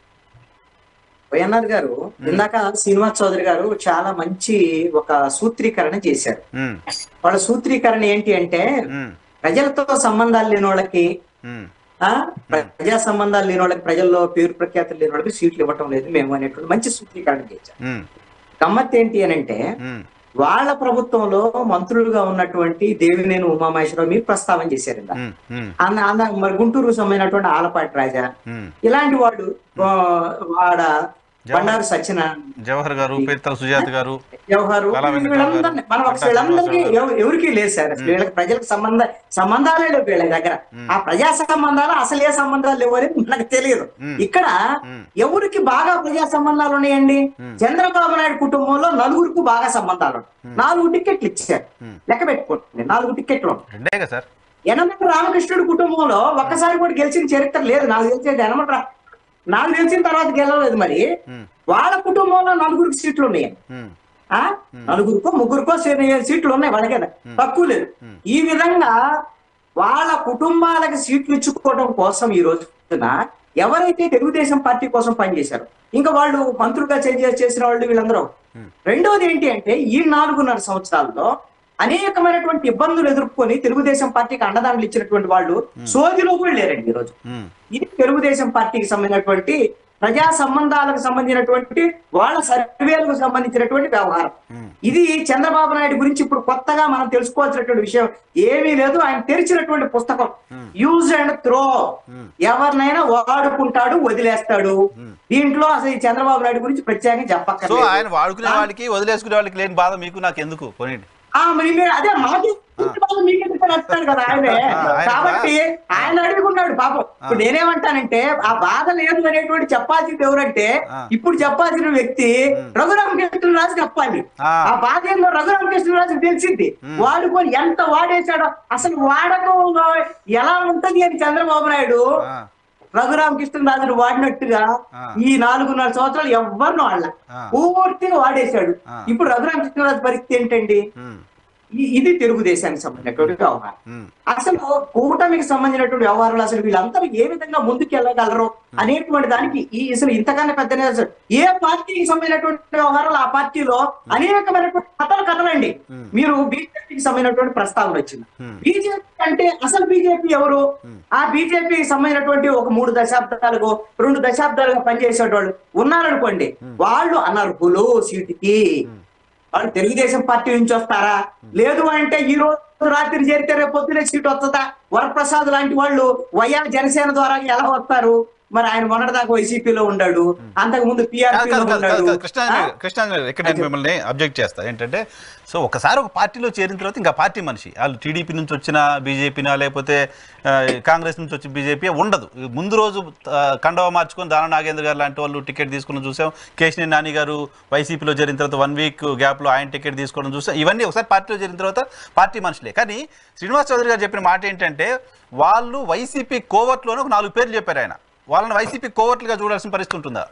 వైఎన్ఆర్ గారు ఇందాక శ్రీనివాస్ చౌదరి గారు చాలా మంచి ఒక సూత్రీకరణ చేశారు
ఉమ్,
వాళ్ళ సూత్రీకరణ ఏంటి అంటే
ఉమ్,
ప్రజలతో సంబంధాలు లేని వాళ్ళకి
ఉమ్,
ఆ ప్రజా సంబంధాలు లేని వాళ్ళకి ప్రజల్లో పేరు ప్రఖ్యాతులు లేని వాళ్ళకి సీట్లు ఇవ్వటం లేదు మేము అనేటువంటి మంచి సూత్రీకరణ చేశారు
ఉమ్,
గమ్మత్ ఏంటి అని అంటే
ఉమ్,
వాళ్ళ ప్రభుత్వంలో మంత్రులుగా ఉన్నటువంటి దేవినేని ఉమామహేశ్వరరావు మీరు ప్రస్తావన చేశారు ఇందాక.
ఉమ్, ఉమ్,
అన్న అన్న మరి గుంటూరు సంబంధించినటువంటి ఆలపాటి రాజా
ఉమ్.
ఇలాంటి వాళ్ళు ఆ, వాడ బండారు సత్యనారాయణ
జవహర్ గారు పేర్తల సుజాత గారు
వ్యవహారు
కళా వెంకటరావు గారు,
వీళ్ళందరినీ మనం ఒకసారి
వెంకట
వీళ్ళందరికీ
శ్రీనివాసరావు
ఎవ- ఎవరికి లేదు సార్ అసలు వీళ్ళకి ప్రజలకు సంబంధ సంబంధాలే లేవు వీళ్ళ దగ్గర ఆ ప్రజా సంబంధాలు అసలు ఏ సంబంధాలు లేవు అని మనకు తెలియదు ఇక్కడ ఎవరికి బాగా ప్రజా సంబంధాలు ఉన్నాయండి చంద్రబాబు నాయుడు కుటుంబంలో నలుగురికి బాగా సంబంధాలు ఉన్నాయి. నాలుగు టికెట్లు ఇచ్చారు లెక్క పెట్టుకోండి నాలుగు టికెట్లు ఉన్నాయి.
రెండే కదా సార్
యనమల రామకృష్ణుడి కుటుంబంలో ఒక్కసారి కూడా గెలిచిన చరిత్ర లేదు నాకు తెలిసేది యనమల రా- నాకు తెలిసిన తర్వాత గెలవలేదు మరి వాళ్ళ కుటుంబంలో నలుగురికి సీట్లు ఉన్నాయి
ఉమ్,
ఆ నలుగురికో ముగ్గురికో సీ- సీట్లు ఉన్నాయి వాళ్ళ దగ్గర తక్కువ లేదు ఈ విధంగా వాళ్ళ కుటుంబాలకు సీట్లు ఇచ్చుకోవడం కోసం ఈ రోజున ఎవరైతే తెలుగుదేశం పార్టీ కోసం పనిచేశారో ఇంకా వాళ్ళు మంత్రులుగా చే- చేసిన వాళ్ళు వీళ్ళందరూ రెండోది ఏంటి అంటే ఈ నాలుగున్నర సంవత్సరాల్లో అనేకమైనటువంటి ఇబ్బందులు ఎదుర్కొని తెలుగుదేశం పార్టీకి అండదండలు ఇచ్చినటువంటి వాళ్ళు సోదిలో కూడా లేరండి ఈరోజు
ఉమ్,
ఇది తెలుగుదేశం పార్టీకి సంబంధించినటువంటి ప్రజా సంబంధాలకు సంబంధించినటువంటి వాళ్ళ సర్వేలకు సంబంధించినటువంటి వ్యవహారం ఇది చంద్రబాబు నాయుడు గురించి ఇప్పుడు కొత్తగా మనం తెలుసుకోవాల్సినటువంటి విషయం ఏమీ లేదు ఆయన తెరిచినటువంటి పుస్తకం యూజ్ అండ్ త్రో ఎవరినైనా వాడుకుంటాడు వదిలేస్తాడు దీంట్లో అసలు ఈ చంద్రబాబు నాయుడు గురించి ప్రత్యేకంగా
సో
చెప్పక్కర్లేదు
ఆయన వాడుకునే వాళ్ళకి వదిలేసుకునే వాళ్ళకి లేని బాధ మీకు నాకు ఎందుకు పోనీండి
ఆ మరి మీరు అదే మాకు మీకెందుకు నచ్చుతాడు కదా ఆయనే
ఆయన
కాబట్టి ఆయన అడుగుకున్నాడు పాపం ఇప్పుడు నేనేమంటానంటే ఆ బాధ లేదు అనేటువంటి చెప్పాల్సింది ఎవరంటే
ఆ.
ఇప్పుడు చెప్పాల్సిన వ్యక్తి రఘురామకృష్ణరాజు చెప్పాలి
ఆ.
ఆ బాధ ఏందో రఘురామకృష్ణరాజు తెలిసింది వాడుకొని ఎంత వాడేశాడో అసలు వాడకంలో ఎలా ఉంటది అని చంద్రబాబు నాయుడు
ఆ,
రఘురామకృష్ణరాజును వాడినట్టుగా
ఆ.
ఈ నాలుగున్నర సంవత్సరాలు ఎవరినో వాళ్ళ
ఆ.
పూర్తిగా వాడేశాడు
ఆ.
ఇప్పుడు రఘురామకృష్ణరాజు పరిస్థితి ఏంటండి
ఉమ్,
ఈ- ఇది తెలుగుదేశానికి సంబంధించినటువంటి వ్యవహారం
ఉమ్,
అసలు కూటమికి సంబంధించినటువంటి వ్యవహారాలు అసలు వీళ్ళందరూ ఏ విధంగా ముందుకు వెళ్ళగలరు అనేటువంటి దానికి ఈ అసలు ఇంతకన్నా పెద్ద అసలు ఏ పార్టీకి సంబంధించినటువంటి వ్యవహారాలు ఆ పార్టీలో అనేకమైనటువంటి కథలు కథలండి మీరు బీజేపీకి సంబంధించినటువంటి ప్రస్తావన వచ్చింది బీజేపీ అంటే అసలు బీజేపీ ఎవరు ఆ బీజేపీకి సంబంధించినటువంటి ఒక మూడు దశాబ్దాలకు రెండు దశాబ్దాలుగా పనిచేసేటోళ్ళు ఉన్నారనుకోండి వాళ్ళు అనర్హులు సీటుకి వాళ్ళు తెలుగుదేశం పార్టీ నుంచి వస్తారా లేదు అంటే ఈ రోజు రాత్రి చేరితే రేపు పొద్దునే సీట్ వస్తుందా వరప్రసాద్ లాంటి వాళ్ళు వైఆర్ జనసేన ద్వారా ఎలా వస్తారు మరి ఆయన మొన్నటిదాకా వైసీపీలో ఉన్నాడు అంతకు ముందు
కాదు,
పిఆర్పీలో
కాదు, కాదు,
ఉన్నాడు
కాదు, కృష్ణాంజలి కృష్ణాంజలి ఇక్కడ నేను మిమ్మల్ని అబ్జెక్ట్ చేస్తా ఏంటంటే సో ఒకసారి ఒక పార్టీలో చేరిన తర్వాత ఇంకా పార్టీ మనిషి వాళ్ళు టీడీపీ నుంచి వచ్చిన బీజేపీనా లేకపోతే ఆ, కాంగ్రెస్ నుంచి వచ్చి బీజేపీ ఉండదు ముందు రోజు ఆ, కండవ మార్చుకొని దాన నాగేంద్ర గారు లాంటి వాళ్ళు టికెట్ తీసుకుని చూసాం కేశినేని నాని గారు వైసీపీలో చేరిన తర్వాత వన్ వీక్ గ్యాప్లో ఆయన టికెట్ తీసుకోవడం చూసాం ఇవన్నీ ఒకసారి పార్టీలో చేరిన తర్వాత పార్టీ మనుషులే కానీ శ్రీనివాస్ చౌదరి గారు చెప్పిన మాట ఏంటంటే వాళ్ళు వైసీపీ కోవర్ట్లోనే ఒక నాలుగు పేర్లు చెప్పారు ఆయన వాళ్ళని వైసీపీ కోవర్ట్లుగా చూడాల్సిన పరిస్థితి ఉంటుందా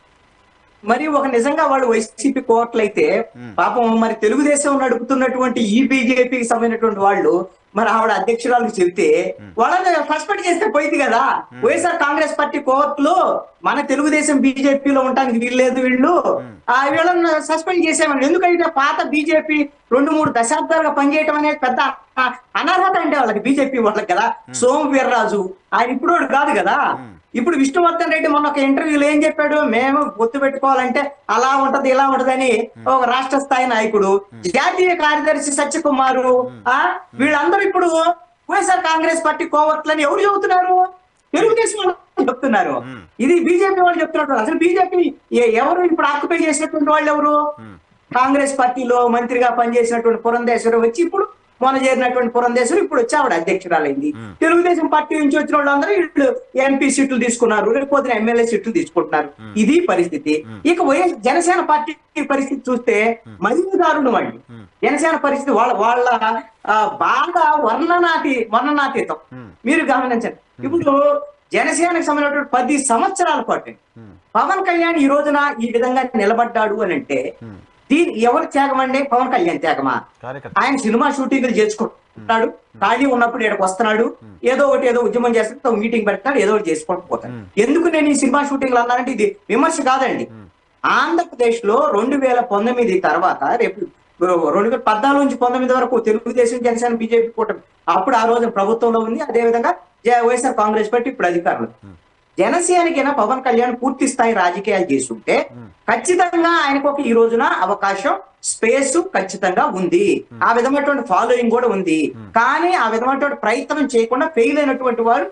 మరి ఒక నిజంగా వాళ్ళు వైసీపీ కోర్టులు అయితే పాపం మరి తెలుగుదేశం నడుపుతున్నటువంటి ఈ బీజేపీకి సంబంధించినటువంటి వాళ్ళు మరి ఆవిడ అధ్యక్షురాలకు చెప్తే వాళ్ళని సస్పెండ్ చేస్తే పోయింది కదా వైఎస్ఆర్ కాంగ్రెస్ పార్టీ కోర్టులో మన తెలుగుదేశం బీజేపీలో ఉండడానికి వీల్లేదు వీళ్ళు ఆ వీళ్ళని సస్పెండ్ చేసేవాళ్ళు ఎందుకంటే పాత బీజేపీ రెండు మూడు దశాబ్దాలుగా పనిచేయటం అనేది పెద్ద అ- అనర్హత అంటే వాళ్ళకి బీజేపీ వాళ్ళకి కదా సోము వీర్రాజు ఆయన ఇప్పుడు వాడు కాదు కదా ఇప్పుడు విష్ణువర్ధన్ రెడ్డి మొన్న ఒక ఇంటర్వ్యూలో ఏం చెప్పాడు మేము గుర్తు పెట్టుకోవాలంటే అలా ఉంటది ఇలా ఉంటదని ఒక రాష్ట్ర స్థాయి నాయకుడు జాతీయ కార్యదర్శి సత్యకుమారు ఆ వీళ్ళందరూ ఇప్పుడు వైఎస్ఆర్ కాంగ్రెస్ పార్టీ కోవర్ట్లని ఎవరు చెబుతున్నారు తెలుగుదేశం వాళ్ళు చెప్తున్నారు ఇది బీజేపీ వాళ్ళు చెప్తున్నారు అసలు బీజేపీ ఎవరు ఇప్పుడు ఆక్యుపై చేసినటువంటి వాళ్ళు ఎవరు కాంగ్రెస్ పార్టీలో మంత్రిగా పనిచేసినటువంటి పురంధేశ్వరి వచ్చి ఇప్పుడు మొన్న చేరినటువంటి పురంధేశ్వరి ఇప్పుడు వచ్చి ఆవిడ అధ్యక్షురాలైంది తెలుగుదేశం పార్టీ నుంచి వచ్చిన వాళ్ళందరూ వీళ్ళు ఎంపీ సీట్లు తీసుకున్నారు రేపు పొద్దున ఎమ్మెల్యే సీట్లు తీసుకుంటున్నారు ఇది పరిస్థితి ఇక వైఎస్ జనసేన పార్టీ పరిస్థితి చూస్తే మరీ దారుణం అండి జనసేన పరిస్థితి వాళ్ళ వాళ్ళ ఆ, బాగా వర్ణనాతి వర్ణనాతీతం మీరు గమనించండి ఇప్పుడు జనసేనకు సంబంధించినటువంటి పది సంవత్సరాల పాటు పవన్ కళ్యాణ్ ఈ రోజున ఈ విధంగా నిలబడ్డాడు అని అంటే దీని ఎవరు త్యాగం అండి పవన్ కళ్యాణ్ త్యాగమా
కార్యకర్త
ఆయన సినిమా షూటింగ్లు చేసుకుంటున్నాడు ఖాళీ ఉన్నప్పుడు ఇక్కడికి వస్తున్నాడు ఏదో ఒకటి ఏదో ఉద్యమం చేస్తాడు మీటింగ్ పెడతాడు ఏదో ఒకటి చేసుకుంటూ పోతాడు ఎందుకు నేను ఈ సినిమా షూటింగ్లు అన్నానంటే ఇది విమర్శ కాదండి ఆంధ్రప్రదేశ్ లో రెండు వేల పంతొమ్మిది తర్వాత రేపు రెండు వేల పద్నాలుగు నుంచి పంతొమ్మిది వరకు తెలుగుదేశం జనసేన బీజేపీ కూటమి అప్పుడు ఆ రోజు ప్రభుత్వంలో ఉంది అదే విధంగా జ- వైఎస్ఆర్ కాంగ్రెస్ పార్టీ ఇప్పుడు అధికారంలో జనసేనకైనా పవన్ కళ్యాణ్ పూర్తి స్థాయి రాజకీయాలు చేస్తుంటే ఖచ్చితంగా ఆయనకు ఒక ఈ రోజున అవకాశం స్పేస్ ఖచ్చితంగా ఉంది ఆ విధమైనటువంటి ఫాలోయింగ్ కూడా ఉంది కానీ ఆ విధమైనటువంటి ప్రయత్నం చేయకుండా ఫెయిల్ అయినటువంటి వారు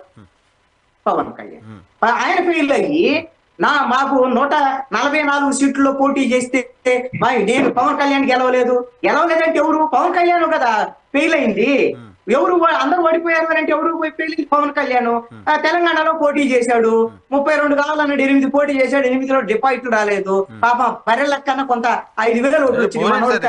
పవన్ కళ్యాణ్ ఆయన ఫెయిల్ అయ్యి నా మాకు నూట నలభై నాలుగు సీట్లలో పోటీ చేస్తే మా నేను పవన్ కళ్యాణ్ గెలవలేదు గెలవలేదంటే ఎవరు పవన్ కళ్యాణ్ కదా ఫెయిల్ అయింది ఎవరు వా- అందరూ ఓడిపోయారు అని అంటే ఎవరు ఫెయిల్ అయింది పవన్ కళ్యాణ్ ఆ, తెలంగాణలో పోటీ చేశాడు ముప్పై రెండు కావాలన్నాడు ఎనిమిది పోటీ చేశాడు ఎనిమిదిలో డిపాజిట్లు రాలేదు పాప బర్రె లెక్కన కొంత ఐదు వేలు ఓట్లు వచ్చింది. మనోడికి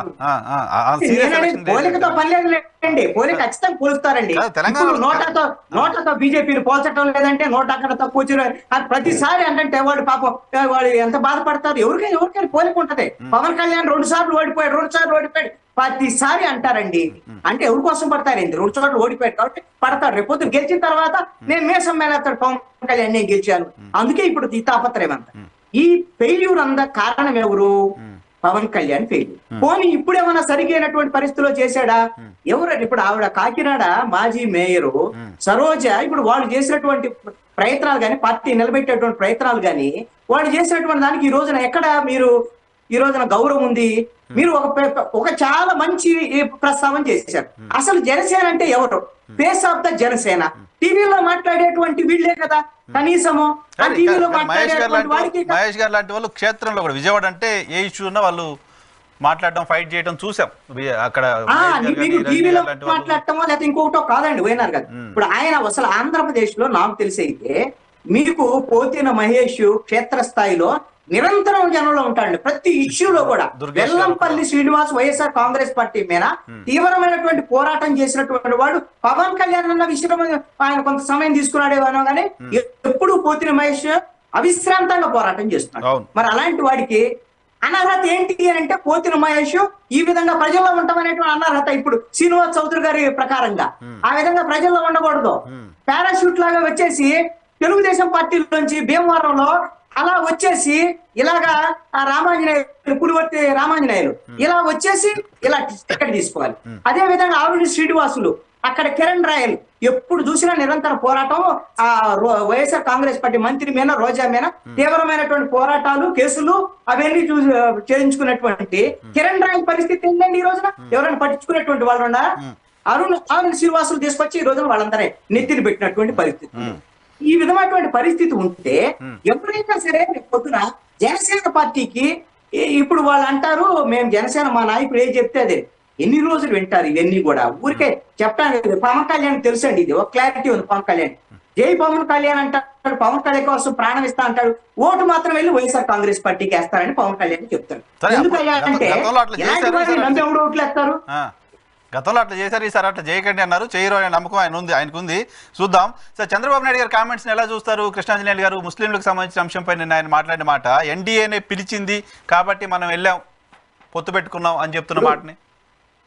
ఆ- నేననేది పోలికతో పని లేదులేండి పోలిక ఖచ్చితంగా పోలుస్తారండి
కాదు, తెలంగాణలో-
ఇప్పుడు నోటాతో నోటాతో బీజేపీని పోల్చడం లేదంటే నోట అక్కడ తక్కువ వచ్చిన అది ప్రతిసారి అంటే వాడు పాపం ఆ, వాడు ఎంత బాధపడతారు ఎవరికైనా ఎవరికైనా పోలిక ఉంటది పవన్ కళ్యాణ్ రెండు సార్లు ఓడిపోయాడు రెండు సార్లు ఓడిపోయాడు ప్రతిసారి అంటారండి అంటే ఎవరి కోసం పడతారండి రెండు సార్లు ఓడిపోయాడు కాబట్టి పడతాడు రేపు పొద్దున గెలిచిన తర్వాత నేను మేసం మేనేస్తాడు పవన్ కళ్యాణ్ నేను గెలిచాను అందుకే ఇప్పుడు ఈ తాపత్రయం అంతా ఈ ఫెయిల్యూర్ అంద కారణం ఎవరు పవన్ కళ్యాణ్ ఫెయిల్ పోనీ ఇప్పుడు ఏమైనా సరిగైనటువంటి పరిస్థితిలో చేశాడా ఎవరు ఇప్పుడు ఆవిడ కాకినాడ మాజీ మేయరు సరోజ ఇప్పుడు వాళ్ళు చేసినటువంటి ప్రయత్నాలు కానీ పార్టీ నిలబెట్టేటువంటి ప్రయత్నాలు కానీ వాళ్ళు చేసినటువంటి దానికి ఈ రోజున ఎక్కడ మీరు ఈ రోజున గౌరవం ఉంది మీరు ఒక పె- ఒక చాలా మంచి ఈ ప్రస్తావన చేశారు అసలు జనసేన అంటే ఎవరు ఫేస్ ఆఫ్ ద జనసేన టీవీలో మాట్లాడేటువంటి వీళ్ళే కదా కనీసము ఆ
కానీ
టీవీలో
కానీ మహేష్ గారు
మాట్లాడేటువంటి
లాంటి
వాడికి
వాళ్ళు- మహేష్ గారు లాంటి వాళ్ళు క్షేత్రంలో కూడా విజయవాడ అంటే ఏ ఇష్యూ ఉన్నా వాళ్ళు మాట్లాడడం ఫైట్ చేయడం చూసాం వి- అక్కడ
ఆ,
మహేష్ గారు
మీకు
కానీ రంజిత్
టీవీలో
గారు లాంటి వాళ్ళు-
మాట్లాడటమో లేకపోతే ఇంకొకటో కాదండి పోయినారు కదా ఇప్పుడు ఆయన అసలు ఆంధ్రప్రదేశ్ లో నాకు తెలిసి అయితే మీకు పోతిన మహేష్ క్షేత్రస్థాయిలో నిరంతరం జనంలో ఉంటాడండి ప్రతి ఇష్యూలో కూడా
Durgesh garu
Vellampalli Srinivas YSR Congress party మీద తీవ్రమైనటువంటి పోరాటం చేసినటువంటి వాడు పవన్ కళ్యాణ్ అన్న విషయం ఆయన కొంత సమయం తీసుకున్నాడేమో కానీ ఎప్పుడు పోతిన మహేష్ అవిశ్రాంతంగా పోరాటం చేస్తున్నాడు
అవును.
మరి అలాంటి వాడికి అనర్హత ఏంటి అని అంటే పోతిన మహేష్ ఈ విధంగా ప్రజల్లో ఉంటామనేటువంటి అనర్హత ఇప్పుడు శ్రీనివాస్ చౌదరి గారి ప్రకారంగా ఆ విధంగా ప్రజల్లో ఉండకూడదు పారాషూట్ లాగా వచ్చేసి తెలుగుదేశం పార్టీ నుంచి భీమవరంలో అలా వచ్చేసి ఇలాగా ఆ రామాంజనేయులు పులివర్తి రామాంజనేయులు ఇలా వచ్చేసి ఇలా టికెట్ తీసుకోవాలి అదే విధంగా ఆవిడ శ్రీనివాసులు అక్కడ కిరణ్ రాయల్ ఎప్పుడు చూసినా నిరంతర పోరాటం ఆ రో- వైఎస్ఆర్ కాంగ్రెస్ పార్టీ మంత్రి మీద రోజా మీద తీవ్రమైనటువంటి పోరాటాలు కేసులు అవన్నీ చూసి చేయించుకున్నటువంటి కిరణ్ రాయల్ పరిస్థితి ఏంటండి ఈ రోజున ఎవరైనా పట్టించుకునేటువంటి వాళ్ళు ఉన్నారా అరుణ్ అరుణ్ శ్రీనివాసులు తీసుకొచ్చి ఈ రోజున వాళ్ళందరే నెత్తిని పెట్టినటువంటి పరిస్థితి ఈ విధమైనటువంటి పరిస్థితి ఉంటే ఎవరైనా సరే రేపు పొద్దున జనసేన పార్టీకి ఈ- ఇప్పుడు వాళ్ళు అంటారు మేము జనసేన మా నాయకుడు ఏం చెప్తే అదే ఎన్ని రోజులు వింటారు ఇవన్నీ కూడా ఊరికే చెప్పడానికి లేదు. పవన్ కళ్యాణ్ తెలుసండి ఇది ఒక క్లారిటీ ఉంది పవన్ కళ్యాణ్ జై పవన్ కళ్యాణ్ అంటాడు పవన్ కళ్యాణ్ కోసం ప్రాణం ఇస్తా అంటాడు ఓటు మాత్రం వెళ్ళి వైఎస్ఆర్ కాంగ్రెస్ పార్టీకి వేస్తారని పవన్ కళ్యాణ్ చెప్తాడు
సరే,
ఎందుకయ్యా
అప్పుడు
అంటే
గతంలో అట్లా
ఇలాంటి
చేశారు,
వారిని
ఈసారి
నమ్మి ఎవడు ఓట్లు వేస్తారు
ఆ. గతంలో అట్లా చేశారు ఈసారి అట్లా చేయకండి అన్నారు చేయరు అనే నమ్మకం ఆయన ఉంది ఆయనకు ఉంది చూద్దాం సార్ చంద్రబాబు నాయుడు గారి కామెంట్స్ని ఎలా చూస్తారు కృష్ణాంజనేయులు గారు ముస్లింలకు సంబంధించిన అంశంపై నిన్న ఆయన మాట్లాడిన మాట ఎన్డీఏనే పిలిచింది కాబట్టి మనం వెళ్ళాం పొత్తు పెట్టుకున్నాం అని చెప్తున్న మాటని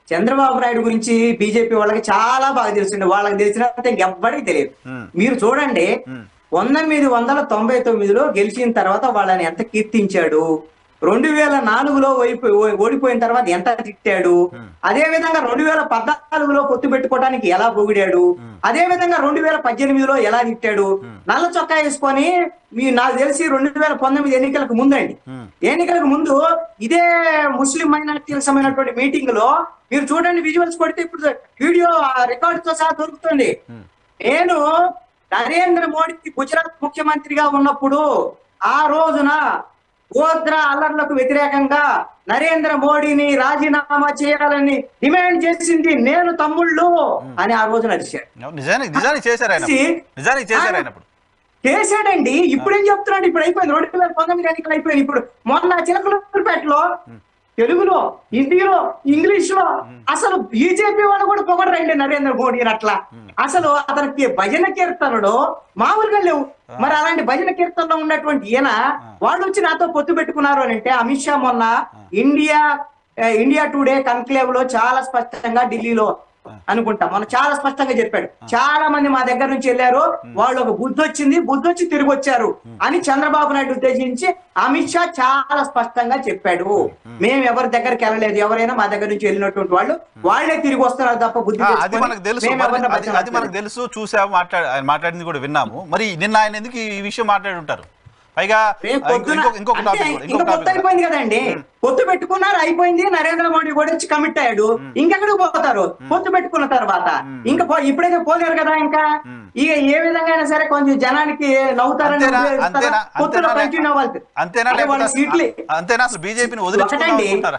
చంద్రబాబు నాయుడు గురించి బీజేపీ వాళ్ళకి చాలా బాగా తెలుస్తుంది వాళ్ళకి తెలిసినంత ఇంకెవ్వడికి తెలియదు
ఉమ్,
మీరు చూడండి
ఉమ్,
పంతొమ్మిది వందల తొంభై తొమ్మిదిలో గెలిచిన తర్వాత వాళ్ళని ఎంత కీర్తించాడు రెండు వేల నాలుగులో ఓడిపో- ఓ- ఓడిపోయిన తర్వాత ఎంత తిట్టాడు అదే విధంగా రెండు వేల పద్నాలుగులో పొత్తు పెట్టుకోవడానికి ఎలా పొగిడాడు అదే విధంగా రెండు వేల పద్దెనిమిదిలో ఎలా తిట్టాడు నల్ల చొక్కా వేసుకొని మీ నాకు తెలిసి రెండు వేల పంతొమ్మిది ఎన్నికలకు ముందండి
ఉమ్.
ఎన్నికలకు ముందు ఇదే ముస్లిం మైనార్టీలకు సంబంధించినటువంటి మీటింగ్ లో మీరు చూడండి విజువల్స్ కొడితే ఇప్పుడు వీడియో రికార్డు తో సహా దొరుకుతుంది నేను నరేంద్ర మోడీ గుజరాత్ ముఖ్యమంత్రిగా ఉన్నప్పుడు ఆ రోజున గోద్రా అల్లర్లకు వ్యతిరేకంగా నరేంద్ర మోడీని రాజీనామా చేయాలని డిమాండ్ చేసింది నేను తమ్ముళ్ళు అని ఆ రోజున అరిశాడు
నిజానికి నిజానికి చేశారు ఆయన
చేసి-
నిజానికి చేశారు ఆయన ఇప్పుడు
చేశాడండి ఇప్పుడు ఏం చెప్తున్నాడు ఇప్పుడు అయిపోయింది రెండు వేల పంతొమ్మిది ఎన్నికలు అయిపోయింది ఇప్పుడు మొన్న చిలకలూరుపేటలో తెలుగులో హిందీలో ఇంగ్లీష్ లో అసలు బీజేపీ వాళ్ళు కూడా పొగడరండి నరేంద్ర మోడీ అట్లా అసలు అతనికి భజన కీర్తనలు మామూలుగా లేవు మరి అలాంటి భజన కీర్తనలో ఉన్నటువంటి ఈయన వాళ్ళు వచ్చి నాతో పొత్తు పెట్టుకున్నారు అని అంటే అమిత్ షా మొన్న ఇండియా ఆ, ఇండియా టుడే కన్క్లేవ్ లో చాలా స్పష్టంగా ఢిల్లీలో అనుకుంటా మొన్న చాలా స్పష్టంగా చెప్పాడు చాలా మంది మా దగ్గర నుంచి వెళ్ళారు వాళ్ళు ఒక బుద్ధి వచ్చింది బుద్ధి వచ్చి తిరిగి వచ్చారు అని చంద్రబాబు నాయుడు ఉద్దేశించి అమిత్ షా చాలా స్పష్టంగా చెప్పాడు మేము ఎవరి దగ్గరికి వెళ్ళలేదు ఎవరైనా మా దగ్గర నుంచి వెళ్ళినటువంటి వాళ్ళు వాళ్ళే తిరిగి వస్తున్నారు తప్ప బుద్ధి
ఆ, అది
తెచ్చుకొని
మనకు తెలుసు
మేము
మరి
ఎవరిని
అది- అది మనకు
బతిమాలట్లేదు.
తెలుసు చూసాము మాట్లాడు ఆయన మాట్లాడింది కూడా విన్నాము మరి నిన్న ఆయన ఎందుకు ఈ విషయం మాట్లాడి ఉంటారు పైగా
రేపు
ఇంకో-
పొద్దున
ఇంకొక ఇంకొక
అంటే
టాపిక్ కూడా
ఇంకా
ఇంకొక
పొత్తు
టాపిక్ కూడా.
అయిపోయింది కదండి పొత్తు పెట్టుకున్నారు అయిపోయింది నరేంద్ర మోడీ కూడా వచ్చి కమిట్ అయ్యాడు ఇంకెక్కడికి పోతారు పొత్తు పెట్టుకున్న తర్వాత ఇంకా పో- ఇప్పుడైతే పోలేరు కదా ఇంకా ఇక ఏ విధంగా అయినా సరే కొంచెం జనానికి నవ్వుతారని
అంతేనా
ఉద్దేశిస్తారా?
అంతేనా
పొత్తులో
అంతేనా
కంటిన్యూ అవ్వాలి
అంతేనా
అంటే వాళ్ళ
లేకపోతే
సీట్లే
అంతేనా అసలు బీజేపీని వదిలించుకుందాం
ఒకటండి.
అనుకుంటారా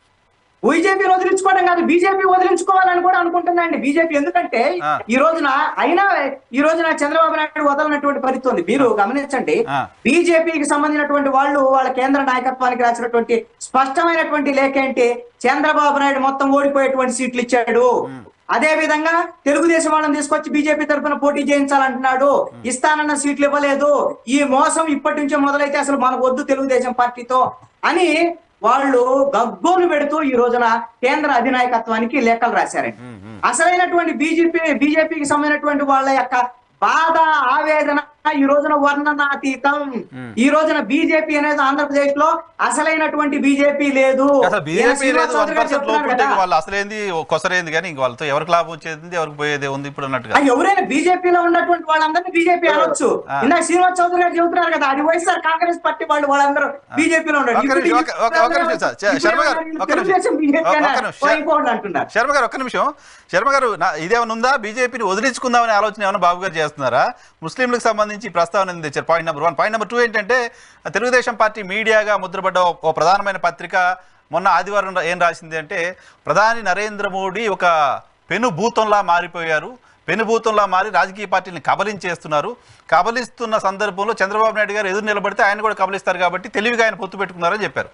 బీజేపీ వదిలించుకోవడం కాదు బీజేపీ వదిలించుకోవాలని కూడా అనుకుంటుందండి బీజేపీ ఎందుకంటే
ఆ.
ఈ రోజున అయినా ఈ రోజున చంద్రబాబు నాయుడు వదలనటువంటి పరిస్థితి ఉంది మీరు గమనించండి
ఆ.
బీజేపీకి సంబంధించినటువంటి వాళ్ళు వాళ్ళ కేంద్ర నాయకత్వానికి రాసినటువంటి స్పష్టమైనటువంటి లేఖ ఏంటి చంద్రబాబు నాయుడు మొత్తం ఓడిపోయేటువంటి సీట్లు ఇచ్చాడు అదే విధంగా తెలుగుదేశం వాళ్ళని తీసుకొచ్చి బీజేపీ తరఫున పోటీ చేయించాలంటున్నాడు ఇస్తానన్న సీట్లు ఇవ్వలేదు ఈ మోసం ఇప్పటి నుంచే మొదలైతే అసలు మనకు వద్దు తెలుగుదేశం పార్టీతో అని వాళ్ళు గగ్గోలు పెడుతూ ఈ రోజున కేంద్ర అధినాయకత్వానికి లేఖలు రాశారండి అసలైనటువంటి బీజేపీ బీజేపీకి సంబంధించినటువంటి వాళ్ళ యొక్క బాధ ఆవేదన ఈ రోజున వర్ణనాతీతం ఈ రోజున బీజేపీ అనేది ఆంధ్రప్రదేశ్ లో అసలైనటువంటి బీజేపీ లేదు
అసలు
ఈయన
బీజేపీ
శ్రీనివాస్
లేదు వన్
చౌదరి గారు
పర్సెంట్
చెప్తున్నారు
లోపు ఉంటే
కదా.
వాళ్ళు అసలేంది కొసరేంది కానీ ఇంక వాళ్ళతో ఎవరికి లాభం వచ్చేది ఎవరికి పోయేది ఉంది ఇప్పుడు అన్నట్టుగా
ఆ ఎవరైనా బీజేపీలో ఉన్నటువంటి వాళ్ళందరినీ బీజేపీ అనొచ్చు
ఆ.
ఇందాక శ్రీనివాస్ చౌదరి గారు చెబుతున్నారు కదా అది వైఎస్ఆర్ కాంగ్రెస్ పార్టీ వాళ్ళు వాళ్ళందరూ బీజేపీలో ఉన్నారు
ఒక్క
ఇప్పుడు
నిమిషం, ఒక్క- ఒక్క- ఒక్క నిమిషం సార్.
ఇప్పుడు
శర్మ గారు,
ఏమన్నారు?
ఒక్క నిమిషం.
తెలుగుదేశం బీజేపీ
ఒక్క
అన్నారు.
నిమిషం.
ఓ ఇంకోళ్ళు అంటున్నారు
శర్మ గారు ఒక్క నిమిషం శర్మ గారు నా- ఇదేమైనా ఉందా బీజేపీని వదిలించుకుందామనే ఆలోచన ఏమైనా బాబు గారు చేస్తున్నారా ముస్లింలకు సంబంధించి ఈ ప్రస్తావన ఎందుకు తెచ్చారు point number one point number two ఏంటంటే తెలుగుదేశం పార్టీ మీడియాగా ముద్రపడ్డ ఓ- ఓ ప్రధానమైన పత్రిక మొన్న ఆదివారం రా- ఏం రాసింది అంటే ప్రధాని నరేంద్ర మోడీ ఒక పెను భూతంలా మారిపోయారు పెనుభూతంలా మారి రాజకీయ పార్టీని కబలించేస్తున్నారు కబలిస్తున్న సందర్భంలో చంద్రబాబు నాయుడు గారు ఎదురు నిలబడితే ఆయన కూడా కబలిస్తారు కాబట్టి తెలివిగా ఆయన పొత్తు పెట్టుకున్నారని చెప్పారు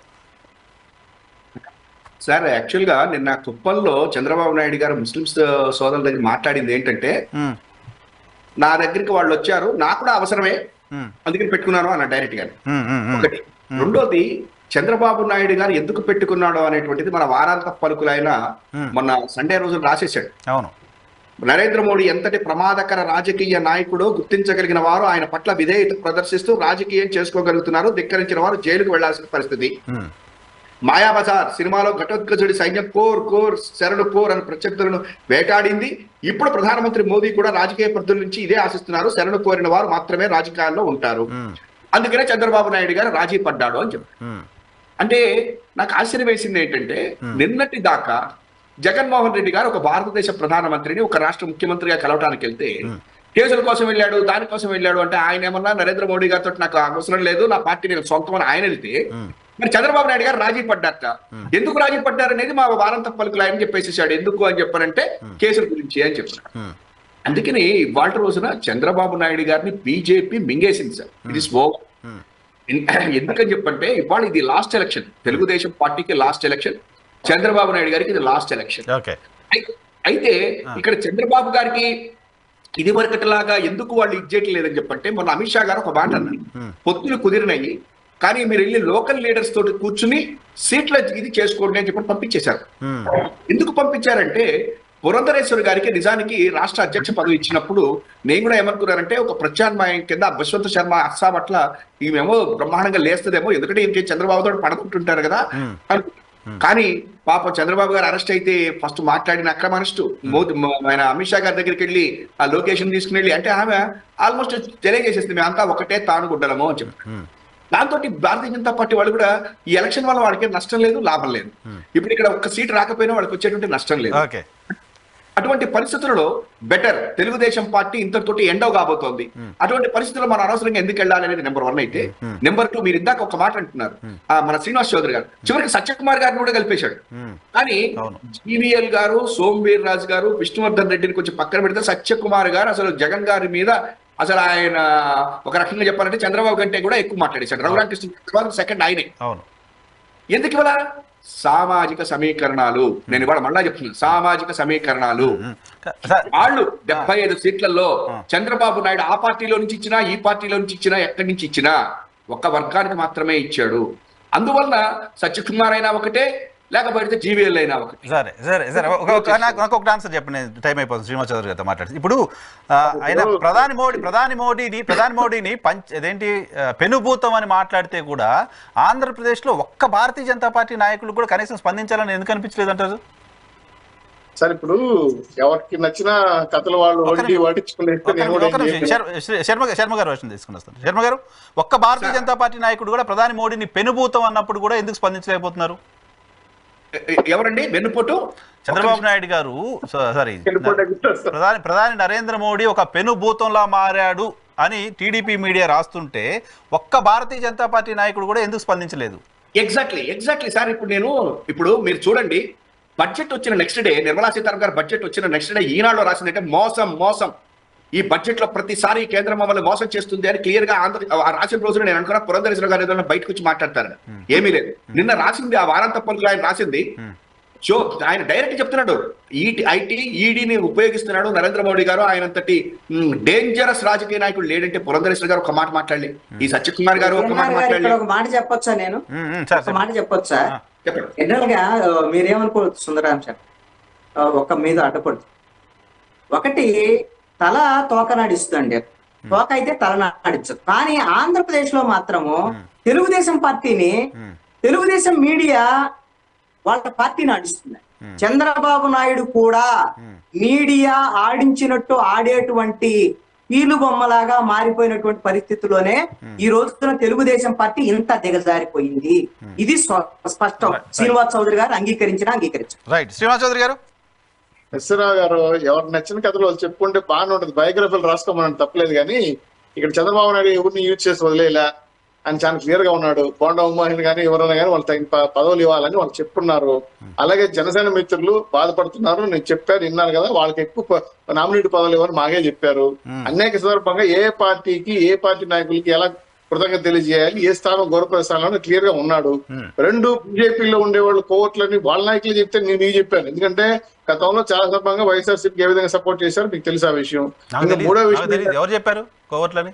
సార్ యాక్చువల్ గా నిన్న కుప్పంలో చంద్రబాబు నాయుడు గారు ముస్లింస్ సోదరుల దగ్గర మాట్లాడింది ఏంటంటే
ఉమ్,
నా దగ్గరికి వాళ్ళు వచ్చారు నాకు కూడా అవసరమే
ఉమ్,
అందుకని పెట్టుకున్నాను అన్న డైరెక్ట్ గా
ఉమ్, ఉమ్, ఉమ్.
ఒకటి రెండోది చంద్రబాబు నాయుడు గారు ఎందుకు పెట్టుకున్నాడు అనేటువంటిది మన వారాంత పలుకులైన
Hmm.
మొన్న సండే రోజు రాసేశాడు
అవును
నరేంద్ర మోడీ ఎంతటి ప్రమాదకర రాజకీయ నాయకుడో గుర్తించగలిగిన వారు ఆయన పట్ల విధేయత ప్రదర్శిస్తూ రాజకీయం చేసుకోగలుగుతున్నారు ధిక్కరించిన వారు జైలుకు వెళ్లాల్సిన పరిస్థితి
ఉమ్,
మాయాబజార్ సినిమాలో ఘటోత్కచుడి సైన్యం కోర్ కోర్ శరణు కోర్ అని ప్రత్యర్థులను వేటాడింది ఇప్పుడు ప్రధానమంత్రి మోదీ కూడా రాజకీయ ప్రజల నుంచి ఇదే ఆశిస్తున్నారు శరణు కోరిన వారు మాత్రమే రాజకీయాల్లో ఉంటారు
ఉమ్,
అందుకనే చంద్రబాబు నాయుడు గారు రాజీ పడ్డాడు అని చెప్పారు
ఉమ్,
అంటే నాకు ఆశ్చర్యం వేసింది ఏంటంటే నిన్నటి దాకా జగన్మోహన్ రెడ్డి గారు ఒక భారతదేశ ప్రధానమంత్రిని ఒక రాష్ట్ర ముఖ్యమంత్రిగా కలవటానికి వెళ్తే కేసుల కోసం వెళ్ళాడు దానికోసం వెళ్ళాడు అంటే ఆయన ఏమన్నా నరేంద్ర మోడీ గారితో నాకు అవసరం లేదు నా పార్టీ నేను సొంతం అని ఆయన వెళ్తే మరి చంద్రబాబు నాయుడు గారు రాజీ పడ్డారట ఎందుకు రాజీ పడ్డారు అనేది మా వారంత పలుకులు ఆయన చెప్పేసేసాడు ఎందుకు అని చెప్పారంటే కేసుల గురించి అని చెప్పారు
ఉమ్.
అందుకని ఇవాళ రోజున చంద్రబాబు నాయుడు గారిని బీజేపీ మింగేసింది సార్ ఇది స్లోగా
Hmm.
ఎందుకని చెప్పంటే ఇవాళ ఇది లాస్ట్ ఎలక్షన్ తెలుగుదేశం పార్టీకి లాస్ట్ ఎలక్షన్ చంద్రబాబు నాయుడు గారికి ఇది లాస్ట్ ఎలక్షన్
ఓకే
అయి- అయితే ఇక్కడ చంద్రబాబు గారికి ఇది వరకటిలాగా ఎందుకు వాళ్ళు ఇచ్చేయట్లేదని చెప్పంటే మొన్న అమిత్ షా గారు ఒక మాట అన్నారు
Hmm.
పొత్తులు కుదిరినాయి కానీ మీరు వెళ్ళి లోకల్ లీడర్స్ తోటి కూర్చుని సీట్ల ఇది చేసుకోండి అని చెప్పి పంపించేశారు
ఉమ్,
ఎందుకు పంపించారంటే పురంధరేశ్వరి గారికి నిజానికి రాష్ట్ర అధ్యక్ష పదవి ఇచ్చినప్పుడు నేను కూడా ఏమనుకున్నానంటే ఒక ప్రత్యామ్నాయం కింద బస్వంత్ శర్మ అస్సా పట్ల ఈమెమో బ్రహ్మాండంగా లేస్తుందేమో ఎందుకంటే ఇంకే చంద్రబాబు తోటి పడుకుంటుంటారు కదా అనుకున్నా. కానీ పాపం చంద్రబాబు గారు అరెస్ట్ అయితే ఫస్ట్ మాట్లాడిన అక్రమ అరెస్ట్ మోదీ మ- ఆయన అమిత్ షా గారి దగ్గరికి వెళ్ళి ఆ లొకేషన్ తీసుకుని వెళ్ళి అంటే ఆమె ఆల్మోస్ట్ తెలియజేసేసింది మేమంతా ఒకటే తానుగుడ్డలము అని చెప్పి
ఉమ్,
దాంతో భారతీయ జనతా పార్టీ వాళ్ళు కూడా ఈ ఎలక్షన్ వల్ల వాళ్ళకి నష్టం లేదు లాభం లేదు ఇప్పుడు ఇక్కడ ఒక్క సీట్ రాకపోయినా వాళ్ళకి వచ్చేటువంటి నష్టం లేదు
ఓకే
అటువంటి పరిస్థితులలో బెటర్ తెలుగుదేశం పార్టీ ఇంతటితోటి ఎండవ కాబోతోంది అటువంటి పరిస్థితుల్లో మనం అనవసరంగా ఎందుకు వెళ్ళాలి అనేది నెంబర్ వన్ అయితే నెంబర్ టూ మీరు ఇందాక ఒక మాట అంటున్నారు ఆ, మన శ్రీనివాస్ చౌదరి గారు చివరికి సత్యకుమార్ గారిని కూడా కలిపేశాడు
ఉమ్,
కానీ
అవును.
జీవీఎల్ గారు సోంబీర్ రాజు గారు విష్ణువర్ధన్ రెడ్డిని కొంచెం పక్కన పెడితే సత్యకుమార్ గారు అసలు జగన్ గారి మీద అసలు ఆయన ఒక రకంగా చెప్పాలంటే చంద్రబాబు కంటే కూడా ఎక్కువ మాట్లాడేశాడు రఘురామకృష్ణ సెకండ్ ఆయనే
అవును
ఎందుకు ఇవాళ సామాజిక సమీకరణాలు నేను ఇవాళ మళ్ళా చెప్తున్నాను సామాజిక సమీకరణాలు
ఉమ్, క- సార్
వాళ్ళు డెబ్బై ఐదు సీట్లలో చంద్రబాబు నాయుడు ఆ పార్టీలో నుంచి ఇచ్చినా ఈ పార్టీలో నుంచి ఇచ్చినా ఎక్కడి నుంచి ఇచ్చినా ఒక్క వర్గానికి మాత్రమే ఇచ్చాడు అందువలన సత్యకుమార్ అయినా ఒకటే లేకపోతే జీవీఎల్ అయినా ఒకటే
సరే సరే సరే ఒక ఒక- నాకు నాకు ఒక ఆన్సర్ చెప్పండి టైం అయిపోతుంది శ్రీనివాస్ చౌదరి గారితో మాట్లాడి ఇప్పుడు ఆ, ఆయన ప్రధాని మోడీ ప్రధాని మోడీని ప్రధాని మోడీని పంచ్ అదేంటి ఆ, పెనుభూతం అని మాట్లాడితే కూడా ఆంధ్రప్రదేశ్లో ఒక్క భారతీయ జనతా పార్టీ నాయకులు కూడా కనీసం స్పందించాలని ఎందుకు అనిపించలేదు అంటారు
సార్ ఇప్పుడు ఎవరికి నచ్చిన కథలు వాళ్ళు
ఒక
వండి
నిమిషం.
వాటించుకునేస్తే
ఒక్క
నేను
నిమిషం,
కూడా
ఒక్క
ఏం
నిమిషం.
చేయను.
శర్మ- శ్రీ- శర్మ శర్మ గారు వర్షన్ తీసుకుని వస్తాను శర్మ గారు ఒక్క భారతీయ జనతా పార్టీ నాయకుడు కూడా ప్రధాని మోడీని పెనుభూతం అన్నప్పుడు కూడా ఎందుకు స్పందించలేకపోతున్నారు
ఎ- ఎ- ఎవరండి వెన్నుపోటు
చంద్రబాబు నాయుడు గారు స- సారీ
వెళ్ళిపోతే గుర్తొస్తుంది.
ప్రధాని ప్రధాని నరేంద్ర మోడీ ఒక పెనుభూతంలా మారాడు అని టీడీపీ మీడియా రాస్తుంటే ఒక్క భారతీయ జనతా పార్టీ నాయకుడు కూడా ఎందుకు స్పందించలేదు
ఎగ్జాక్ట్లీ ఎగ్జాక్ట్లీ సార్ ఇప్పుడు నేను ఇప్పుడు మీరు చూడండి బడ్జెట్ వచ్చిన నెక్స్ట్ డే నిర్మలా సీతారామన్ గారు బడ్జెట్ వచ్చిన నెక్స్ట్ డే ఈనాడులో రాసిందంటే మోసం మోసం ఈ బడ్జెట్ లో ప్రతిసారి కేంద్రం మమ్మల్ని మోసం చేస్తుంది అని క్లియర్ గా ఆంధ్ర ఆ రాసిన రోజున నేను అనుకున్నా పురంధరేశ్వర గారు ఏదైనా బయటకు వచ్చి మాట్లాడతారు ఏమీ లేదు నిన్న రాసింది ఆ వారాంత పలుకులు ఆయన రాసింది షో ఆయన డైరెక్ట్ చెప్తున్నాడు ఈటీ ఐటీ ఈడీని ఉపయోగిస్తున్నాడు నరేంద్ర మోడీ గారు ఆయనంతటి డేంజరస్ రాజకీయ నాయకుడు లేడంటే పురంధరేశ్వర గారు ఒక మాట మాట్లాడలే ఈ సత్యకుమార్ గారు ఒక మాట
కేఎన్ఆర్ గారు ఇక్కడ
మాట్లాడలే
ఒక మాట చెప్పొచ్చా నేను
ఉమ్, ఉమ్, సార్
ఒక మాట చెప్పొచ్చా
ఆ.
చెప్పండి
జనరల్ గా ఆ, మీరేమనుకోవచ్చు సుందరాం సార్ ఆ, ఒక మీద అడ్డపడుతుంది ఒకటి తల తోక నాడిస్తుందండి తోక అయితే తల నాడించదు కానీ ఆంధ్రప్రదేశ్ లో మాత్రము తెలుగుదేశం పార్టీని తెలుగుదేశం మీడియా వాళ్ళ పార్టీ నడుస్తుంది చంద్రబాబు నాయుడు కూడా మీడియా ఆడించినట్టు ఆడేటువంటి కీలు బొమ్మలాగా మారిపోయినటువంటి పరిస్థితిలోనే ఈ రోజున తెలుగుదేశం పార్టీ ఇంత దిగజారిపోయింది ఇది స్వ- స్పష్టం శ్రీనివాస్ చౌదరి గారు అంగీకరించినా అంగీకరించారు
రైట్ శ్రీనివాస్ చౌదరి గారు
ఎస్రావు గారు ఎవరు నచ్చిన కథలు వాళ్ళు చెప్పుకుంటే బాగానే ఉంటుంది బయోగ్రఫీలు రాసుకోమని తప్పలేదు కానీ ఇక్కడ చంద్రబాబు నాయుడు ఎవరిని యూజ్ చేసి వదిలేలా అని చాలా క్లియర్ గా ఉన్నాడు బోండా ఉమ్మోహన్ కానీ ఎవరైనా కానీ వాళ్ళు తగిన ప- పదవులు ఇవ్వాలని వాళ్ళు చెప్పున్నారు అలాగే జనసేన మిత్రులు బాధపడుతున్నారు నేను చెప్పారు విన్నారు కదా వాళ్ళకి ఎక్కువ నామినేట్ పదవులు ఇవ్వని మాకే చెప్పారు అనేక సందర్భంగా ఏ పార్టీకి ఏ పార్టీ నాయకులకి ఎలా కృతజ్ఞత తెలియజేయాలి ఏ స్థానం గౌరవ స్థానంలో క్లియర్ గా ఉన్నాడు రెండు బీజేపీలో ఉండేవాళ్ళు కోవట్లని వాళ్ళ నాయకులు చెప్తే నేను మీకు చెప్పాను ఎందుకంటే గతంలో చాలా సందర్భంగా వైఎస్ఆర్సీపీ ఏ విధంగా సపోర్ట్ చేశారు మీకు తెలుసు ఆ విషయం
నాకు
ఇంకా
తెలియదు
మూడో
నాకు
విషయం
తెలియదు ఎవరు చెప్పారు కోవట్లని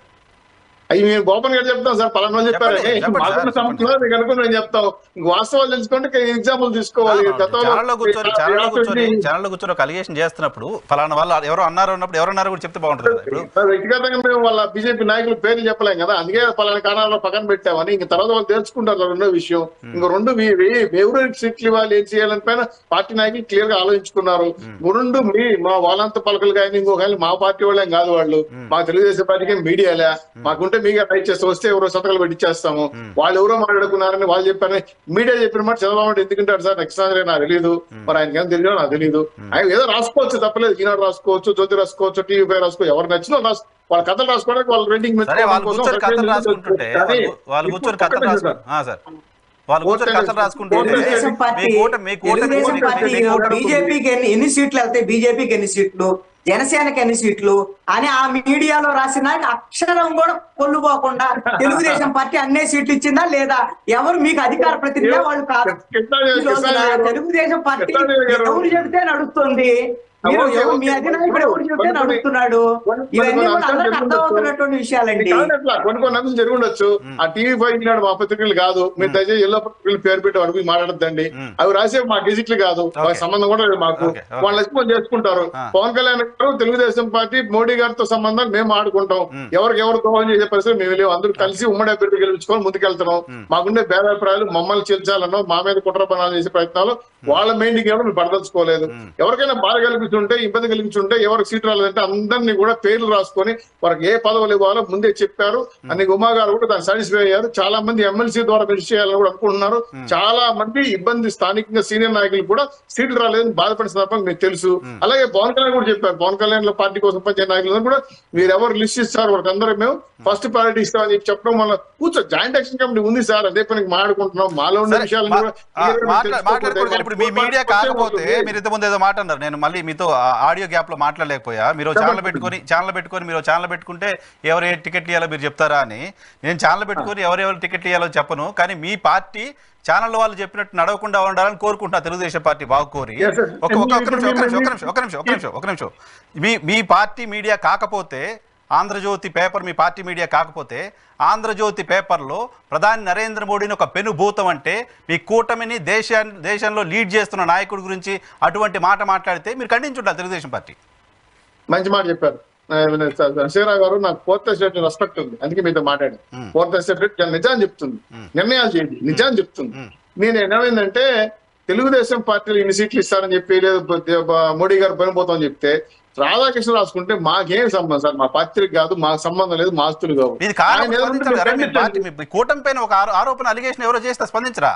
అవి మేము గోపన్ గారు చెప్తాం సార్ పలానా వాళ్ళు చెప్పారు
చెప్పండి,
ఏ,
చెప్పండి
మాకున్న
సార్,
సంస్థలో మీకు అనుకుని నేను చెప్తాం ఇంక వాస్తవాలు తెలుసుకుంటే ఎగ్జాంపుల్ తీసుకోవాలి గతంలో
ఛానల్లో కూర్చొని ఛానల్లో కూర్చొని
యాభై
ఛానల్లో కూర్చొని ఒక అలిగేషన్ చేస్తున్నప్పుడు ఫలానా వాళ్ళు ఎవరో అన్నారు అన్నప్పుడు ఎవరు అన్నారు కూడా చెప్తే బాగుంటుంది కదా ఇప్పుడు
సార్, వ్యక్తిగతంగా మేము వాళ్ళ బీజేపీ నాయకుల పేర్లు చెప్పలేం కదా అందుకే పలానా కారణాల్లో పక్కన పెట్టామని ఇంక తర్వాత వాళ్ళు తెలుసుకుంటారు రెండో విషయం ఇంక రెండు మీ- మీ- ఎవరు సీట్లు ఇవ్వాలి ఏం చేయాలని పైన పార్టీ నాయకులు క్లియర్ గా ఆలోచించుకున్నారు రెండు మీ మా వాళ్ళంత పలకలు కానీ ఇంకొక మా పార్టీ వాళ్ళేం కాదు వాళ్ళు మా తెలుగుదేశం పార్టీకి మీడియాలే మాకుంటే మీగా టైప్ చేస్తే వస్తే ఎవరో సంతకాలు పెట్టించేస్తాము వాళ్ళు ఎవరో మాట్లాడుకున్నారని వాళ్ళు చెప్పారని మీడియా చెప్పిన మాట చంద్రబాబు నాయుడు ఎందుకుంటారు సార్ నెక్స్ట్ సార్ నాకు తెలియదు మరి ఆయనకి ఏం తెలియదు నాకు తెలియదు ఆయన ఏదో రాసుకోవచ్చు తప్పలేదు ఈనాడు రాసుకోవచ్చు జ్యోతి రాసుకోవచ్చు టీవీ పై రాసుకోవచ్చు ఎవరు నచ్చినా రాసు వాళ్ళ కథలు రాసుకోవడానికి వాళ్ళ రేటింగ్
సరే వాళ్ళు కూర్చొని కథలు రాసుకుంటుంటే వాళ్ళు- వాళ్ళు కూర్చొని కథలు రాసుకుంటారు ఆ, సార్ వాళ్ళు కూర్చొని కథలు రాసుకుంటే
తెలుగుదేశం పార్టీ
మీ కూట మీ కూట
తెలుగుదేశం పార్టీ బీజేపీకి ఎన్ని ఎన్ని సీట్లు వెళ్తాయి బీజేపీకి ఎన్ని సీట్లు జనసేనకి ఎన్ని సీట్లు అని ఆ మీడియాలో రాసిన అక్షరం కూడా కొల్లుపోకుండా తెలుగుదేశం పార్టీ అన్నే సీట్లు ఇచ్చిందా లేదా ఎవరు మీకు అధికార ప్రతినిధి వాళ్ళు కాదు ఈ రోజున తెలుగుదేశం పార్టీ ఎవరు చెబితే నడుస్తుంది మీరు
ఓకే,
ఎవరు- మీ
ఓకే.
అధినాయకుడు ఎవరు చెప్తే
కొన్ని-
అడుగుతున్నాడు
కొన్ని- కొన్ని
ఇవన్నీ కూడా
అంశాలు
అందరికి
చెప్పుకుంటూ
అర్థమవుతున్నటువంటి విషయాలండి
కాదు అట్లా కొన్ని కొన్ని అంశాలు జరిగి ఉండొచ్చు ఆ టీవీ ఫైవ్ ఈనాడు మా పత్రికలు కాదు మీరు దయచేసి ఎల్లో పత్రికలు పేరు పెట్టి అడుగు మాట్లాడద్దండి
మ్మ్.
అవి రాసే మా గెజిట్లు కాదు
ఓకే.
వాళ్ళకి సంబంధం కూడా లేదు మాకు
ఓకే, ఓకే.
వాళ్ళు రెస్పాన్స్ చేసుకుంటారు
ఆ.
పవన్ కళ్యాణ్ గారు తెలుగుదేశం పార్టీ మోడీ గారితో సంబంధాలు మేము ఆడుకుంటాం ఎవరికి ఎవరు దోహం చేసే పరిస్థితి మేము లేవు అందరూ కలిసి ఉమ్మడి అభ్యర్థి గెలుచుకొని ముందుకెళ్తున్నాం మాకుండే భేదాభిప్రాయాలు మమ్మల్ని చేల్చాలనో మా మీద కుట్ర పనాలు చేసే ప్రయత్నాలు వాళ్ళ మెయిన్ కేవలం మేము పడదలుచుకోలేదు ఎవరికైనా బాధ కలిగించుంటే ఇబ్బంది కలిగించుంటే ఎవరికి సీట్ రాలేదంటే అందరినీ కూడా పేర్లు రాసుకొని వారికి ఏ పదవులు ఇవ్వాలో ముందే చెప్పారు అని ఉమా గారు కూడా దాన్ని సాటిస్ఫై అయ్యారు చాలా మంది ఎమ్మెల్సీ ద్వారా కృషి చేయాలని కూడా అనుకుంటున్నారు చాలా మంది ఇబ్బంది స్థానికంగా సీనియర్ నాయకులు కూడా సీట్లు రాలేదని బాధపడిన సందర్భం మీకు తెలుసు అలాగే పవన్ కళ్యాణ్ కూడా చెప్పారు పవన్ కళ్యాణ్ లో పార్టీ కోసం పనిచేసే నాయకులు కూడా మీరు ఎవరు లిస్ట్ ఇస్తారు వాళ్ళకి అందరూ మేము ఫస్ట్ ప్రయారిటీ ఇస్తామని చెప్పి చెప్పడం వల్ల కూర్చో జాయింట్ యాక్షన్ కమిటీ ఉంది సార్ అదే పనికి మాట్లాడుకుంటున్నాం మాలో ఉన్న
సరే,
విషయాలు
మా-
కూడా
ఆ,
clear గా
మాట్లా-
తెలుసుకోకపోతే
మాట్లాడుకోండి కానీ ఇప్పుడు మీ మీడియా
వచ్చే
కాకపోతే
ఉంటుంది.
మీరు ఇంతకుముందు ఏదో మాట అన్నారు నేను మళ్ళీ మీతో ఆ- ఆడియో గ్యాప్ లో మాట్లాడలేకపోయా మీరు ఛానల్ పెట్టుకొని ఛానల్ పెట్టుకొని మీరు ఛానల్ పెట్టుకుంటే ఎవరు ఏ టికెట్ ఇవ్వాలో మీరు చెప్తారా అని నేను ఛానల్ పెట్టుకొని ఎవరెవరు టికెట్ ఇవ్వాలో చెప్పను కానీ మీ పార్టీ ఛానల్ వాళ్ళు చెప్పినట్టు నడవకుండా ఉండాలని కోరుకుంటున్నా తెలుగుదేశం పార్టీ బాగా కోరి
Yes, sir.
ఒక ఒక ఒక్క నిమిషం ఒక్క నిమిషం ఒక్క
మీరు-
నిమిషం ఒక్క నిమిషం ఒక్క నిమిషం ఒక్క నిమిషం మీ మీ పార్టీ మీడియా కాకపోతే ఆంధ్రజ్యోతి పేపర్ మీ పార్టీ మీడియా కాకపోతే ఆంధ్రజ్యోతి పేపర్లో ప్రధాని నరేంద్ర మోడీని ఒక పెనుభూతం అంటే మీ కూటమిని దేశాన్ని దేశంలో లీడ్ చేస్తున్న నాయకుడి గురించి అటువంటి మాట మాట్లాడితే మీరు ఖండించుంటారు తెలుగుదేశం పార్టీ
మంచి మాట చెప్పారు శివరావు గారు నాకు ఫోర్త్ ఎస్టేట్ రెస్పెక్ట్ ఉంది అందుకే మీతో మాట్లాడి ఫోర్త్ ఎస్టేట్ నిజాన్ని చెప్తుంది నిర్ణయాలు చేయండి నిజాన్ని చెప్తుంది నేను ఏమైందంటే తెలుగుదేశం పార్టీలు ఇన్ని సీట్లు ఇస్తారని చెప్పి లేదు బ- బ- మోడీ గారు పనిపోతామని చెప్తే రాధాకృష్ణ రాసుకుంటే మాకేం సంబంధం సార్ మా పార్టీకి కాదు మాకు సంబంధం లేదు మా ఆస్తులు కావు
ఇది కారణం
ఆయన ఏదో
స్పందించాలి
ఉంటే
అరే మీ
ఖండించండి.
పార్టీ మీ కూటమి పైన ఒక ఆరో- ఆరోపణ అలిగేషన్ ఎవరో చేస్తే స్పందించరా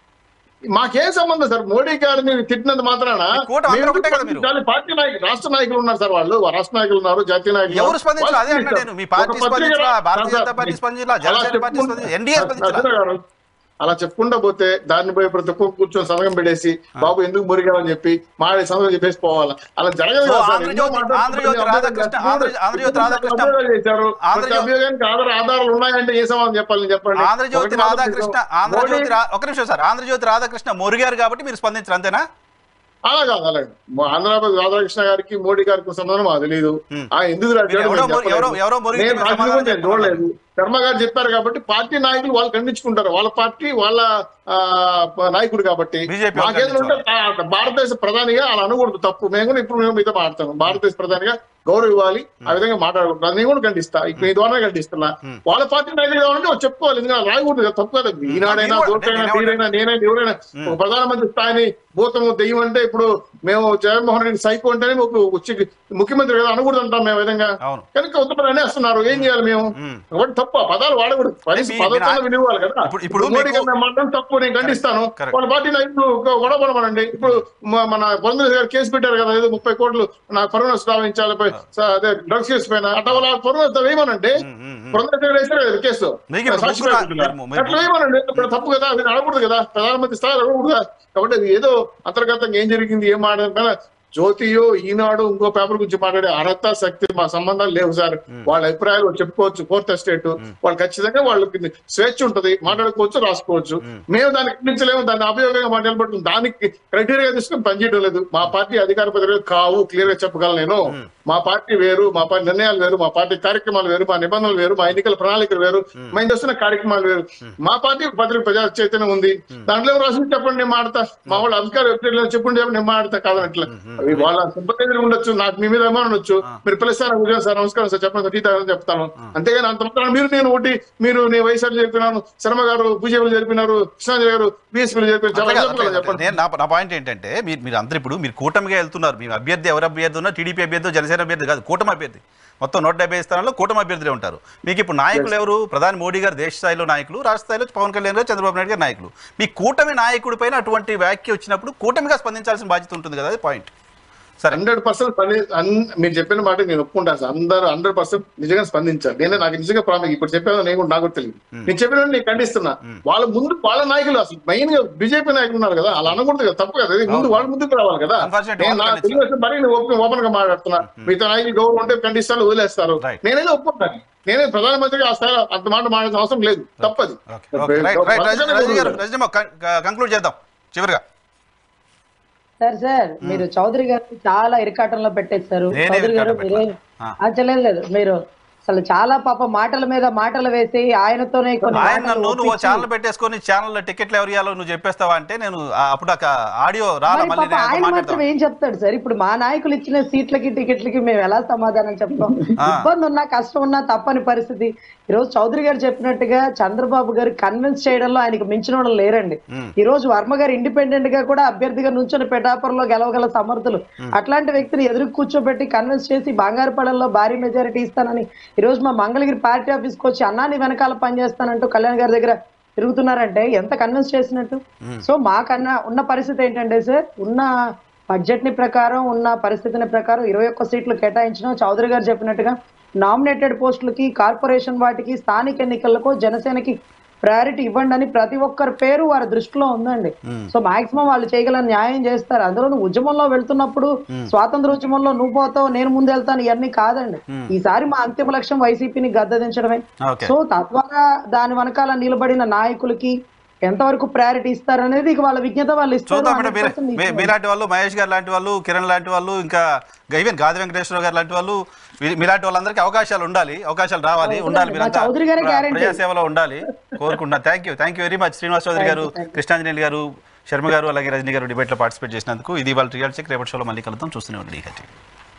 మాకేం సంబంధం సార్ మోడీ గారిని తిట్టినంత మాత్రాన
మీ కూటమి అందరూ
మేము
ఒకటే కదా మీరు?
చాలా పార్టీ నాయకులు రాష్ట్ర నాయకులు ఉన్నారు సార్ వాళ్ళు రాష్ట్ర నాయకులు ఉన్నారు జాతీయ నాయకులు
ఎవరు స్పందించారు?
వాళ్ళు
అదే అంటున్నా నేను. మీ పార్టీ
ఒక పత్రిక
స్పందించలా,
రా-
Bharatiya
sir,
Janata party
sir,
స్పందించలా,
అలా
జనసేన పార్టీ
చెప్పుకుంటూ-
స్పందించలా, ఎన్డీఏ స్పందించలా.
అర్జున గారు, అలా చెప్పుకుంటా పోతే దాన్ని పోయి ప్రతి ఒక్క కూర్చొని సంతకం పెట్టేసి బాబు ఎందుకు మురిగామని చెప్పి మాడే సంతకం చెప్పేసి పోవాలా అలా జరగదు
సో
కదా సార్.
ఆంధ్రజ్యోతి-
ఎన్నో మాట్లాడుకుంటూ
ఆంధ్రజ్యోతి
అభియోగాలు
రాధాకృష్ణ-
చేస్తారు.
ఆంధ్ర- ఆంధ్రజ్యోతి రాధాకృష్ణ-
అభియోగాలు చేశారు ప్రతి
ఆంధ్రజ్యోతి-
అభియోగానికి ఆధార ఆధారాలు ఉన్నాయంటే ఏ సమాధానం చెప్పాలి నేను చెప్పండి
ఆంధ్రజ్యోతి
ఒకటి మాత్రం
రాధాకృష్ణ
చెప్పాను.
ఆంధ్రజ్యోతి
మోడీ-
రా- ఒక నిమిషం సార్ ఆంధ్రజ్యోతి రాధాకృష్ణ మొరిగారు కాబట్టి మీరు స్పందించరు అంతేనా
అలా కాదు అలాగే మా ఆంధ్రప్రదేశ్ రాధాకృష్ణ గారికి మోడీ గారికి సంబంధం మాకు తెలియదు
Hmm.
ఆ ఎందుకు రాశాడో
ఎవరో
నేను
మొరి-
చెప్పలేదు.
ఎవరో- ఎవరో మొరిగితే
నేను
మీరు
రాసిన
సమాధానం
కూడా నేను చూడలేదు శర్మ గారు చెప్పారు కాబట్టి పార్టీ నాయకులు వాళ్ళు ఖండించుకుంటారు వాళ్ళ పార్టీ వాళ్ళ ఆ, నాయకుడు కాబట్టి
BJP వాళ్ళు
మాకేదో ఉంటే ఆ, భారతదేశ ప్రధానిగా అలా అనకూడదు తప్పు మేము కూడా ఇప్పుడు మేము మీతో మాట్లాడతాను భారతదేశ ప్రధానిగా గౌరవం ఇవ్వాలి ఆ విధంగా మాట్లాడకూడదు నేను కూడా ఖండిస్తా ఇప్పుడు మీ ద్వారా ఖండిస్తున్నా వాళ్ళ పార్టీ నాయకులు కావాలంటే వాళ్ళు చెప్పుకోవాలి ఎందుకంటే రాయకూడదు కదా, తప్పు కదా ఈనాడైనా
మీరు కూడా-
దోటైనా
నేను
మీరైనా నేనైనా ఎవరైనా ఒక ప్రధానమంత్రి స్థాయిని భూతము దెయ్యం అంటే ఇప్పుడు మేము జగన్మోహన్ రెడ్డి సైకో అంటేనే ఒక వచ్చి- ముఖ్యమంత్రి కదా అనకూడదు అంటాం మేము ఈ విధంగా
అవును
కనుక ఉత్తరం అనేస్తున్నారు ఏం చేయాలి మేము
మ్మ్.
కాబట్టి తప్పు ఆ పదాలు వాడకూడదు కనీసం
మీ-
పదవులు
మీ-
వినివ్వాలి కదా
ఇప్పుడు- ఇప్పుడు
మోడీ
మీకు-
గారు మాత్రం తప్పు నేను ఖండిస్తాను
Correct.
వాళ్ళ పార్టీ నాయకులు గొడవ పడమనండి ఇప్పుడు మ- మన పురంధర్ గారు కేసు పెట్టారు కదా ఏదో ముప్పై కోట్లు నాకు కరోనా స్థాపించాలి అదే డ్రగ్స్ కేసు పైన అట్లా వాళ్ళ పురంధర్ వేయమనండి
మ్మ్, మ్మ్, మ్మ్.
పురంధర్ గారు వేసారు కదా కేసు
మీకు ఇప్పుడు
సాక్షి
ముగ్గురు-
పెట్టుకుంటున్నా.
మీరు- మీరు-
అట్లా వేయమనండి ఇప్పుడు తప్పు కదా అది అడగకూడదు కదా ప్రధానమంత్రి స్థాయి అడగకూడదు కదా కాబట్టి అది ఏదో అంతర్గతంగా ఏం జరిగింది ఏం మాట్లాడారు జ్యోతియో ఈనాడు ఇంకో పేపర్ గురించి మాట్లాడే అర్హత శక్తి మా సంబంధాలు లేవు సార్ వాళ్ళ అభిప్రాయాలు వాళ్ళు చెప్పుకోవచ్చు ఫోర్త్ ఎస్టేట్ వాళ్ళు ఖచ్చితంగా వాళ్ళకి స్వేచ్ఛ ఉంటది మాట్లాడుకోవచ్చు రాసుకోవచ్చు మేము దాన్ని ఖండించలేము దాన్ని అభియోగంగా మాట్లాడబడుతుంది దానికి క్రైటీరియా తీసుకుని పనిచేయడం లేదు మా పార్టీ అధికార పదవులు కావు క్లియర్ గా చెప్పగలను నేను మా పార్టీ వేరు మా పార్టీ నిర్ణయాలు వేరు మా పార్టీ కార్యక్రమాలు వేరు మా నిబంధనలు వేరు మా ఎన్నికల ప్రణాళికలు వేరు మేము చేస్తున్న కార్యక్రమాలు వేరు మా పార్టీ పత్రిక ప్రజా చైతన్యం ఉంది దాంట్లో రాసి చెప్పండి నేను మాడతా మా వాళ్ళ అధికార వెబ్సైట్ లో చెప్పండి చెప్పండి నేను మాడతా కాదనట్లే అవి వాళ్ళ సింపతైజర్ ఉండొచ్చు నాకు మీ మీద ఏమైనా ఉండొచ్చు మీరు పిలుస్తారు ఉదయం సార్ నమస్కారం సార్ చెప్పండి సార్ టీ తాగని చెప్తాను అంతేగాని అంత మాత్రం మీరు నేను ఒకటి మీరు నేను వైఎస్ఆర్ చెప్పినాను శర్మ గారు బీజేపీలు జరిపినారు కృష్ణాజీ గారు బీఎస్పీలు జరిపారు
అట్లా కాదు, అట్లా
చెప్పండి
కాదు.
చెప్పండి
నేను నా నా పాయింట్ ఏంటంటే మీరు మీరు అందరూ ఇప్పుడు మీరు కూటమిగా వెళ్తున్నారు మీ అభ్యర్థి ఎవరు అభ్యర్థి ఉన్నా టీడీపీ అభ్యర్థి జనసేన అభ్యర్థి కాదు కూటమి అభ్యర్థి మొత్తం నూట డెబ్బై స్థానాల్లో కూటమి అభ్యర్థులే ఉంటారు మీకు ఇప్పుడు నాయకులు ఎవరు ప్రధాని మోడీ గారు దేశ స్థాయిలో నాయకులు రాష్ట్ర స్థాయిలో పవన్ కళ్యాణ్ గారు చంద్రబాబు నాయుడు గారు నాయకులు మీ కూటమి నాయకుడి పైన అటువంటి వ్యాఖ్య వచ్చినప్పుడు కూటమిగా స్పందించాల్సిన బాధ్యత ఉంటుంది కదా అది పాయింట్ సరే
హండ్రెడ్ పర్సెంట్ మీరు చెప్పిన మాట నేను ఒప్పుకుంటాను సార్ అందరూ హండ్రెడ్ పర్సెంట్ నిజంగా స్పందించారు నేనే నాకు నిజంగా ప్రాబ్లం ఇప్పుడు చెప్పాను నేను కూడా నాకు కూడా తెలియదు నేను చెప్పిన నేను ఖండిస్తున్నా వాళ్ళ ముందు వాళ్ళ నాయకులు అసలు మెయిన్ గా బీజేపీ నాయకులు ఉన్నారు కదా అలా అనకూడదు కదా తప్పు కదా ఇది ముందు వాళ్ళ ముందుకు రావాలి కదా
Unfortunately,
నేను నా
వాళ్ళు
తెలుగుదేశం మరీ నేను ఓపెన్ ఓపెన్ గా మాట్లాడుతున్నా మిగతా నాయకులు గౌరవం ఉంటే ఖండిస్తాను వదిలేస్తారు
Right.
నేనేదో ఒప్పుకుంటాను నేనే ప్రధానమంత్రిగా ఆ స్థాయిలో అంత మాట మాట్లాడాల్సిన అవసరం లేదు తప్పది
okay okay right right Rajini garu Rajini conclude చేద్దాం చివరిగా
సార్ సార్ మీరు చౌదరి గారు చాలా ఇరకాటంలో పెట్టేశారు
నేనే
చౌదరి గారు
ఇరకాటం
మీరే
పెట్టలా. ఆ.
ఆ, లేదు లేదు మీరు అసలు చాలా పాప మాటల మీద మాటలు వేసి ఆయనతోనే కొన్ని
ఆయన
మాటలు
నన్ను నువ్వు
ఒప్పించి-
ఛానల్ పెట్టేసుకొని ఛానల్లో టికెట్లు ఎవరు ఇవ్వాలో నువ్వు చెప్పేస్తావా అంటే నేను ఆ- అప్పుడు ఒక ఆడియో రాలా
మరి
మళ్ళీ
పాప
నేను
ఆయన
ఆయనతో
మాత్రం
మాట్లాడతాను
ఏం చెప్తాడు సార్ ఇప్పుడు మా నాయకులు ఇచ్చిన సీట్లకి టికెట్లకి మేము ఎలా సమాధానం చెప్తాం
ఆ.
ఇబ్బంది ఉన్నా కష్టం ఉన్నా తప్పని పరిస్థితి ఈ రోజు చౌదరి గారు చెప్పినట్టుగా చంద్రబాబు గారు కన్విన్స్ చేయడంలో ఆయనకు మించిన వాళ్ళు లేరండి
మ్.
ఈ రోజు వర్మ గారు ఇండిపెండెంట్ గా కూడా అభ్యర్థిగా నుంచొని పెటాపురంలో గెలవగల సమర్థులు అట్లాంటి వ్యక్తిని ఎదురు కూర్చోబెట్టి కన్విన్స్ చేసి బంగారుపాలెంలో భారీ మెజారిటీ ఇస్తానని ఈ రోజు మా మంగళగిరి పార్టీ ఆఫీస్కి వచ్చి అన్నాని వెనకాల పనిచేస్తానంటూ కళ్యాణ్ గారి దగ్గర తిరుగుతున్నారంటే ఎంత కన్విన్స్ చేసినట్టు సో మాకన్నా ఉన్న పరిస్థితి ఏంటంటే సార్ ఉన్న బడ్జెట్ ని ప్రకారం ఉన్న పరిస్థితిని ప్రకారం ఇరవై ఒక్క సీట్లు కేటాయించిన చౌదరి గారు చెప్పినట్టుగా నామినేటెడ్ పోస్టులకి కార్పొరేషన్ వాటికి స్థానిక ఎన్నికలకు జనసేనకి ప్రయారిటీ ఇవ్వండి అని ప్రతి ఒక్కరి పేరు వారి దృష్టిలో ఉందండి సో మాక్సిమం వాళ్ళు చేయగల న్యాయం చేస్తారు అందులో నువ్వు ఉద్యమంలో వెళ్తున్నప్పుడు స్వాతంత్ర ఉద్యమంలో నువ్వు పోతావు నేను ముందు వెళ్తాను ఇవన్నీ కాదండి ఈసారి మా అంతిమ లక్ష్యం వైసీపీని గద్దెదించడమే
ఓకే
సో తద్వారా దాని వెనకాల నిలబడిన నాయకులకి ఎంతవరకు ప్రయారిటీ ఇస్తారు అనేది ఇక వాళ్ళ విజ్ఞత వాళ్ళు ఇస్తారు
చూద్దాం అంటే
100%
మీ- మీ-
ఇస్తారు.
మీలాంటి వాళ్ళు మహేష్ గారు లాంటి వాళ్ళు కిరణ్ లాంటి వాళ్ళు ఇంకా ఈవెన్ గాది వెంకటేశ్వర గారు లాంటి వాళ్ళు మీ- మీలాంటి వాళ్ళందరికీ అవకాశాలు ఉండాలి అవకాశాలు రావాలి
అవునండి.
ఉండాలి
మా
మీరంతా
చౌదరి గారే
ప్ర-
guarantee.
ప్రజాసేవలో ఉండాలి కోరుకుంటున్నా thank you thank you very much Srinivas Chowdary garu
Thank you, thank you.
Krishnanjaneyulu గారు శర్మ గారు అలాగే రజనీ గారు డిబేట్లో పార్టిసిపేట్ చేసినందుకు ఇది వాళ్ళ రియల్ చెక్ రేపటి షోలో మళ్ళీ కలుద్దాం చూస్తూనే ఉండండి ఈ